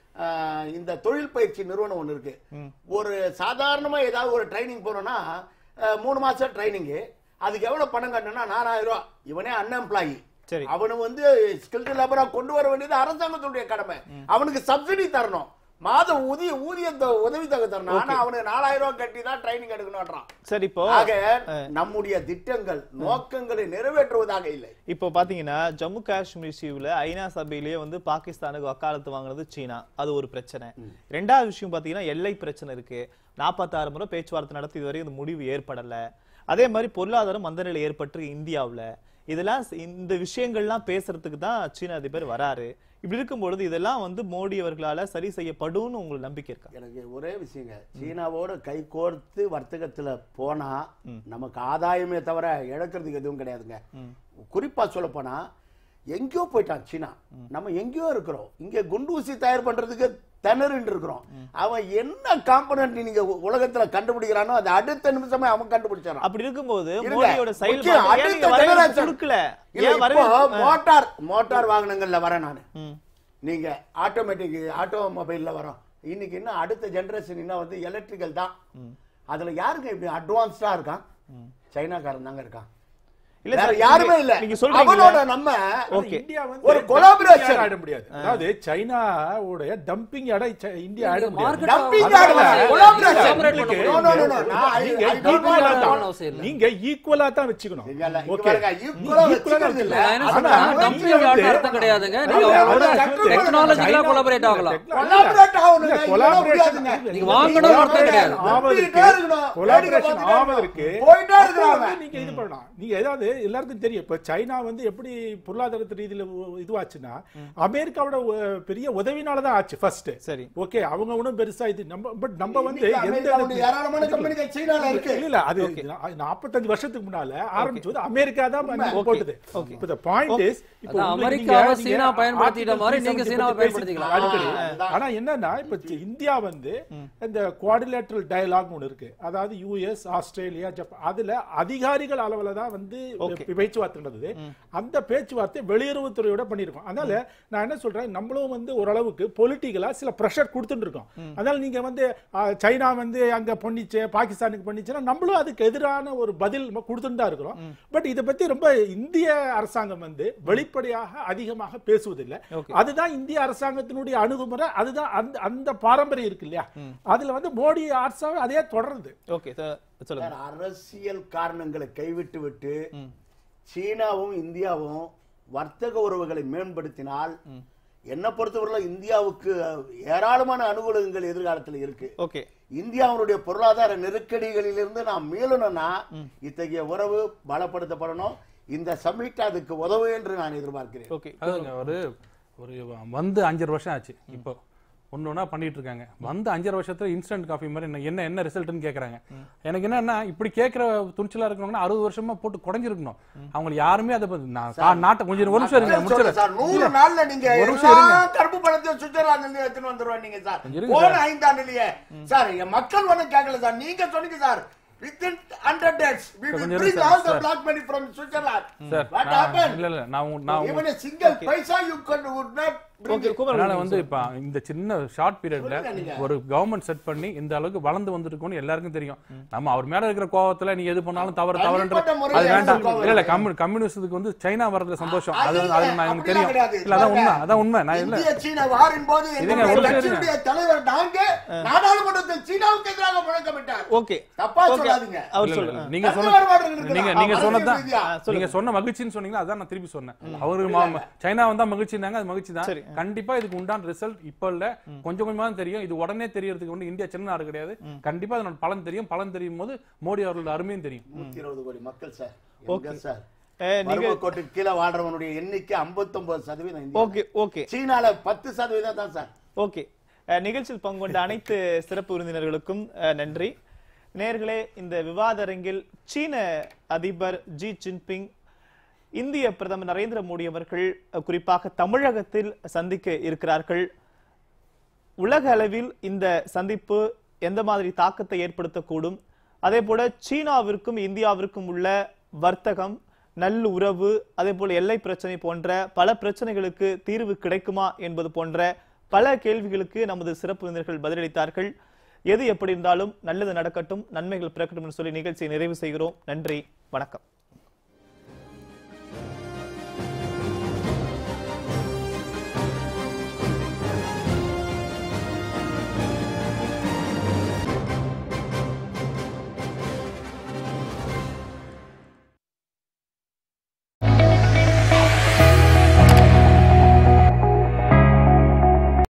ஆஹ், இந்த தொழில் பயிற்சி நிறுவனம் ஒண்ணு இருக்கு ஒரு சாதாரணமா ஏதாவது ஒரு ட்ரைனிங் போனோம்னா ஆஹ், மூணு மாசம் ட்ரைனிங் அதுக்கு எவ்வளவு பணம் கட்டணும்னா நாலாயிரம் ரூபாய் இவனே அன்எம்ப்ளாயி சரி. அவனு வந்து ஸ்கில்டு லேபரா கொண்டு வர வேண்டியது அரசாங்கத்துடைய கடமை அவனுக்கு சப்சிடி தரணும் மாத ஊதிய ஊதியத்தை உதவி தொகை தரணும் ஆனா அவனுக்கு நாலாயிரம் ரூபாய் கட்டி தான் ட்ரைனிங் எடுக்கணும்ன்றான் சரி இப்போ ஆக நம்முடைய திட்டங்கள் நோக்கங்களை நிறைவேற்றுவதாக இல்லை இப்போ பாத்தீங்கன்னா ஜம்மு காஷ்மீர் இஷ்யூல ஐநா சபையிலேயே வந்து பாகிஸ்தானுக்கு வக்காலத்து வாங்குனது சீனா அது ஒரு பிரச்சனை ரெண்டாவது விஷயம் பாத்தீங்கன்னா எல்லை பிரச்சனை இருக்கு நாற்பத்தாறு முறை பேச்சுவார்த்தை நடத்தி இதுவரை இந்த முடிவு ஏற்படல அதே மாதிரி பொருளாதாரம் மந்த நிலை ஏற்பட்டு இந்தியாவுல இதெல்லாம் ஸ்- இந்த விஷயங்கள்லாம் பேசுறதுக்கு தான் சீன அதிபர் வராரு இப்படி இருக்கும் பொழுது இதெல்லாம் வந்து மோடி அவர்களால சரி செய்யப்படும்னு உங்களுக்கு நம்பிக்கை இருக்கா எனக்கு ஒரே விஷயங்க சீனாவோட கை கோர்த்து வர்த்தகத்துல போனா நமக்கு ஆதாயமே தவிர இழக்கிறதுக்கு எதுவும் கிடையாதுங்க குறிப்பா சொல்ல போனா எங்கேயோ போயிட்டான் சீனா நம்ம எங்கேயோ இருக்கிறோம் இங்க குண்டு ஊசி தயார் பண்றதுக்கு திணறிட்டு இருக்கிறோம் அவன் என்ன காம்பனன்ட் நீங்க உ- உலகத்துல கண்டுபிடிக்கிறானோ அது அடுத்த நிமிஷமே அவன் கண்டுபிடிச்சான் அப்படி இருக்கும்போது இருங்க. மோடியோட முக்கியம், செயல்பாடு ஏன் அடுத்த நீங்க வரவேற்பு generation. கொடுக்கல இல்ல, ஏன் இப்போ வரவேற்பு மோட்டார் மோட்டார் வாகனங்கள்ல வரேன் நானு ம். நீங்க ஆட்டோமேட்டிக் ஆட்டோமொபைல்ல வரோம் இன்னைக்கு இன்னும் அடுத்த ஜெனரேஷன் இன்னும் வந்து எலக்ட்ரிக்கல் தான் அதுல யாருங்க இப்படி அட்வான்ஸ்டா இருக்கான் சைனாக்காரன் தாங்க இருக்கான் இல்ல வேற சார், யாருமே நீங்க- இல்ல நீங்க சொல்றீங்கல்ல. அவனோட நம்ம ஓகே இந்தியா வந்து ஒரு dumping collaboration. yard ஆயிட முடியாது அதாவது சைனாவுடைய டம்பிங் இடம் ச- இந்தியா ஆயிட முடியாது market dumping அவசியம் yard இல்லை. இல்ல, collaboration. Separate பண்ண No, no, no, no. நான் I- நீங்க I don't equal want ah to- தான் அவசியம் இல்லை. நீங்க ஈக்குவலா தான் வச்சுக்கணும் இல்ல, இல்ல, இங்க ஓகே பாருங்க, equal ஆ வச்சுக்கிறது இல்ல. நான் என்ன ஆனா, சொல்றேன், நீங்க dumping வந்து- yard அர்த்தம் கிடையாதுங்க. நீங்க அதான், அவங்களோட அதான் சொல்றேன். technology-ல சைனா- collaborate ஆகலாம். Collaborate ஆகணுங்க, இல்ல, இல்ல, collaboration முடியாதுங்க. நீங்க வாங்கணும் அர்த்தம் கிடையாது. ஆவதற்கு வந்துட்டே இருக்கணும். collaboration வேடிக்கை பார்த்துட்டே ஆவதற்கு இருக்கணும். போயிட்டே அப்போ இருக்கிறாங்க. வந்து நீங்க இது பண்ணலாம் நீங்க ஏதாவது எல்லாருக்கும் தெரியும் இப்ப சைனா வந்து எப்படி பொருளாதார ரீதியில உ- இதுவாச்சுன்னா அமெரிக்காவோட உ- பெரிய உதவினால தான் ஆச்சு ஃபர்ஸ்ட் சரி. ஓகே அவங்க ஒன்றும் பெருசா இது நம்ம பட் நம்ம வந்து இன்னைக்கு எந்த அமெரிக்காவுடைய ஏராளமான கம்பெனிகள் சீனால இருக்கு இல்ல இல்ல அது நாற்பத்தஞ்சு வருஷத்துக்கு முன்னால ஆரம்பிச்சது அமெரிக்கா தான் பண்ணி போட்டது இப்ப the point is இப்போ அதான் உங்களுக்கு அமெரிக்காவை நீங்க- சீனா நீங்க பயன்படுத்திட்ட article மாதிரி நீங்க 370 சீனாவை பத்தி பயன்படுத்திக்கலாம். அடிக்கடி. ஆ, ஆனா என்னன்னா இப்ப சி- இந்தியா வந்து இந்த குவாடிலேட்டரல் டயலாக் ஒன்று இருக்கு அதாவது யூஎஸ் ஆஸ்திரேலியா ஜப்பான் அதுல அதிகாரிகள் அளவுல தான் வந்து Okay. பே- பேச்சுவார்த்தை நடந்தது அந்த பேச்சுவார்த்தை வெளியுறவுத்துறையோட பண்ணிருக்கோம் அதனால நான் என்ன சொல்றேன் நம்மளும் வந்து ஓரளவுக்கு பொலிட்டிக்கலா சில ப்ரெஷர் கொடுத்துட்டு இருக்கோம் அதனால நீங்க வந்து ஆ, சைனா வந்து அங்க பண்ணிச்சு பாகிஸ்தானுக்கு பண்ணிச்சுன்னா நம்மளும் அதுக்கு எதிரான ஒரு பதில் ம- கொடுத்துட்டு தான் இருக்கிறோம் பட் இதை பத்தி ரொம்ப இந்திய அரசாங்கம் வந்து வெளிப்படையாக அதிகமாக பேசுவதில்லை Okay. அதுதான் இந்திய அரசாங்கத்தினுடைய அணுகுமுறை அதுதான் அந்த அந்த பாரம்பரியம் இருக்கு இல்லையா அதுல வந்து மோடி அரசாங்கம் அதே தொடருது ஓகே சார் சொல்லுங்க சார், அரசியல் காரணங்களை கைவிட்டு விட்டு சீனாவும் இந்தியாவும் வர்த்தக உறவுகளை மேம்படுத்தினால் என்ன பொறுத்தவரையில இந்தியாவுக்கு ஏராளமான அனுகூலங்கள் எதிர்காலத்தில் இருக்கு ஓகே இந்தியாவுடைய பொருளாதார நெருக்கடிகளிலிருந்து நாம் மீளணும்னா இத்தகைய உறவு பலப்படுத்தப்படணும் இந்த சமிட் அதுக்கு உதவு என்று நான் எதிர்பார்க்கிறேன் ஓகே அதுங்க ஒரு ஒரு வந்து அஞ்சரை வருஷம் ஆச்சு இப்போ ஒன்று ஒன்றா பண்ணிட்டு இருக்காங்க வந்து அஞ்சரை வருஷத்துல இன்ஸ்டன்ட் காஃபி மாதிரி என்ன- என்ன என்ன ரிசல்ட்னு கேக்குறாங்க எனக்கு என்னன்னா இப்படி கேட்குற துணிச்சலா இருக்கிறவங்கன்னா அறுபது வருஷமா போட்டு குறைஞ்சிருக்கணும் அவங்க யாருமே அதை பத்தி- நான் கா- நாட்டை கொஞ்சம் ஒரு நிமிஷம் இருங்க சொல்றேன் முடிச்சிடுறேன் சார், நூறு நாள்ல நீங்க ஒரு நிமிஷம் எல்லா இருங்க. கருப்பு பணத்தையும் சுவிட்சர்லாந்துல இருந்து எடுத்துன்னு வந்துருவாங்க நீங்க சார் கொஞ்சம் இருங்க போன ஐந்தாண்டுலயே சார் என் மக்கள் ஒண்ணும் கேட்கல சார் நீங்க சொன்னீங்க sir within 100 days we will கொஞ்சம் bring இரு all sir, the sir. black money from Switzerland sir what நான் happened இல்ல இல்ல நான் உங்க- நான் உங்க- even a single paisa you could would not bring okay it. Kumaran அதனால வந்து இப்ப இந்த சின்ன ஷார்ட் பீரியட்ல சொல்லுங்க நீங்க. ஒரு கவர்மெண்ட் செட் பண்ணி இந்த அளவுக்கு வளர்ந்து வந்திருக்கும்னு எல்லாருக்கும் தெரியும் நம்ம அவர் மேல இருக்கிற கோவத்துல நீ எது பண்ணாலும் தவறு தவறுன்ற தனிப்பட்ட முறையில அது வேண்டாம் எனக்கு கோவம் இல்ல இல்ல இருக்கு. கம்யூ கம்யூனிஸ்டுக்கு வந்து சைனா வர்றதுல சந்தோஷம் அது அது இல்ல, அது நான் எனக்கு அப்படிலாம் தெரியும் கிடையாது. இல்ல அதான் உண்மை பாருங்க. அதான் உண்மை நான் இல்ல இந்திய சீன வாரின் போது இதுங்க, எங்களுடைய ஒரு நிமிஷம் கட்சியுடைய தலைவர் நாங்க நாடாளுமன்றத்தில் சீனாவுக்கு எதிராக முழக்கமிட்டார் ஓகே தப்பா ஓகே. சொல்லாதீங்க அவர் இல்ல, இல்ல, சொல்லுங்க நீங்க கருத்து சொன்ன வேறுபாடுகள் இருக்குதா? நீங்க நீங்க அரசியல் சொன்னதான் ரீதியா. நீங்க சொன்ன மகிழ்ச்சின்னு சொன்னீங்களா அதான் நான் திருப்பி சொன்னேன் அவரு மா- சைனா வந்தா மகிழ்ச்சினாங்க அது மகிழ்ச்சி தான் சரி. கண்டிப்பா இதுக்கு உண்டான ரிசல்ட் இப்ப இல்ல கொஞ்சம் கொஞ்சமா தான் தெரியும் இது உடனே தெரியறதுக்கு வந்து இந்தியா சின்ன நாடு கிடையாது கண்டிப்பா அதனோட பலன் தெரியும் பலன் தெரியும் போது மோடி அவர்களோட அருமையும் தெரியும் நூத்தி இருபது கோடி மக்கள் சார் ஓகே. எங்க சார் அஹ், நீங்க வறுமை கோட்டுக்கு கீழே வாழ்றவனுடைய எண்ணிக்கை 59% சதவீதம் இந்தியா. ஓகே ஓகே சீனால பத்து சதவீதம் தான் சார் ஓகே அஹ், நிகழ்ச்சியில் பங்கு கொண்ட அனைத்து சிறப்பு விருந்தினர்களுக்கும் அஹ், நன்றி நேர்களே இந்த விவாத அரங்கில் சீன அதிபர் ஜி ஜின்பிங் இந்திய பிரதமர் நரேந்திர மோடி அவர்கள் அஹ், குறிப்பாக தமிழகத்தில் சந்திக்க இருக்கிறார்கள் உலக அளவில் இந்த சந்திப்பு எந்த மாதிரி தாக்கத்தை ஏற்படுத்தக்கூடும் அதே போல சீனாவிற்கும் இந்தியாவிற்கும் உள்ள வர்த்தகம் நல்லுறவு அதே போல எல்லை பிரச்சனை போன்ற பல பிரச்சனைகளுக்கு தீர்வு கிடைக்குமா என்பது போன்ற பல கேள்விகளுக்கு நமது சிறப்பு விருந்தினர்கள் பதிலளித்தார்கள் எது எப்படி இருந்தாலும் நல்லது நடக்கட்டும் நன்மைகள் பிறக்கட்டும் என்று சொல்லி நிகழ்ச்சியை நிறைவு செய்கிறோம் நன்றி வணக்கம்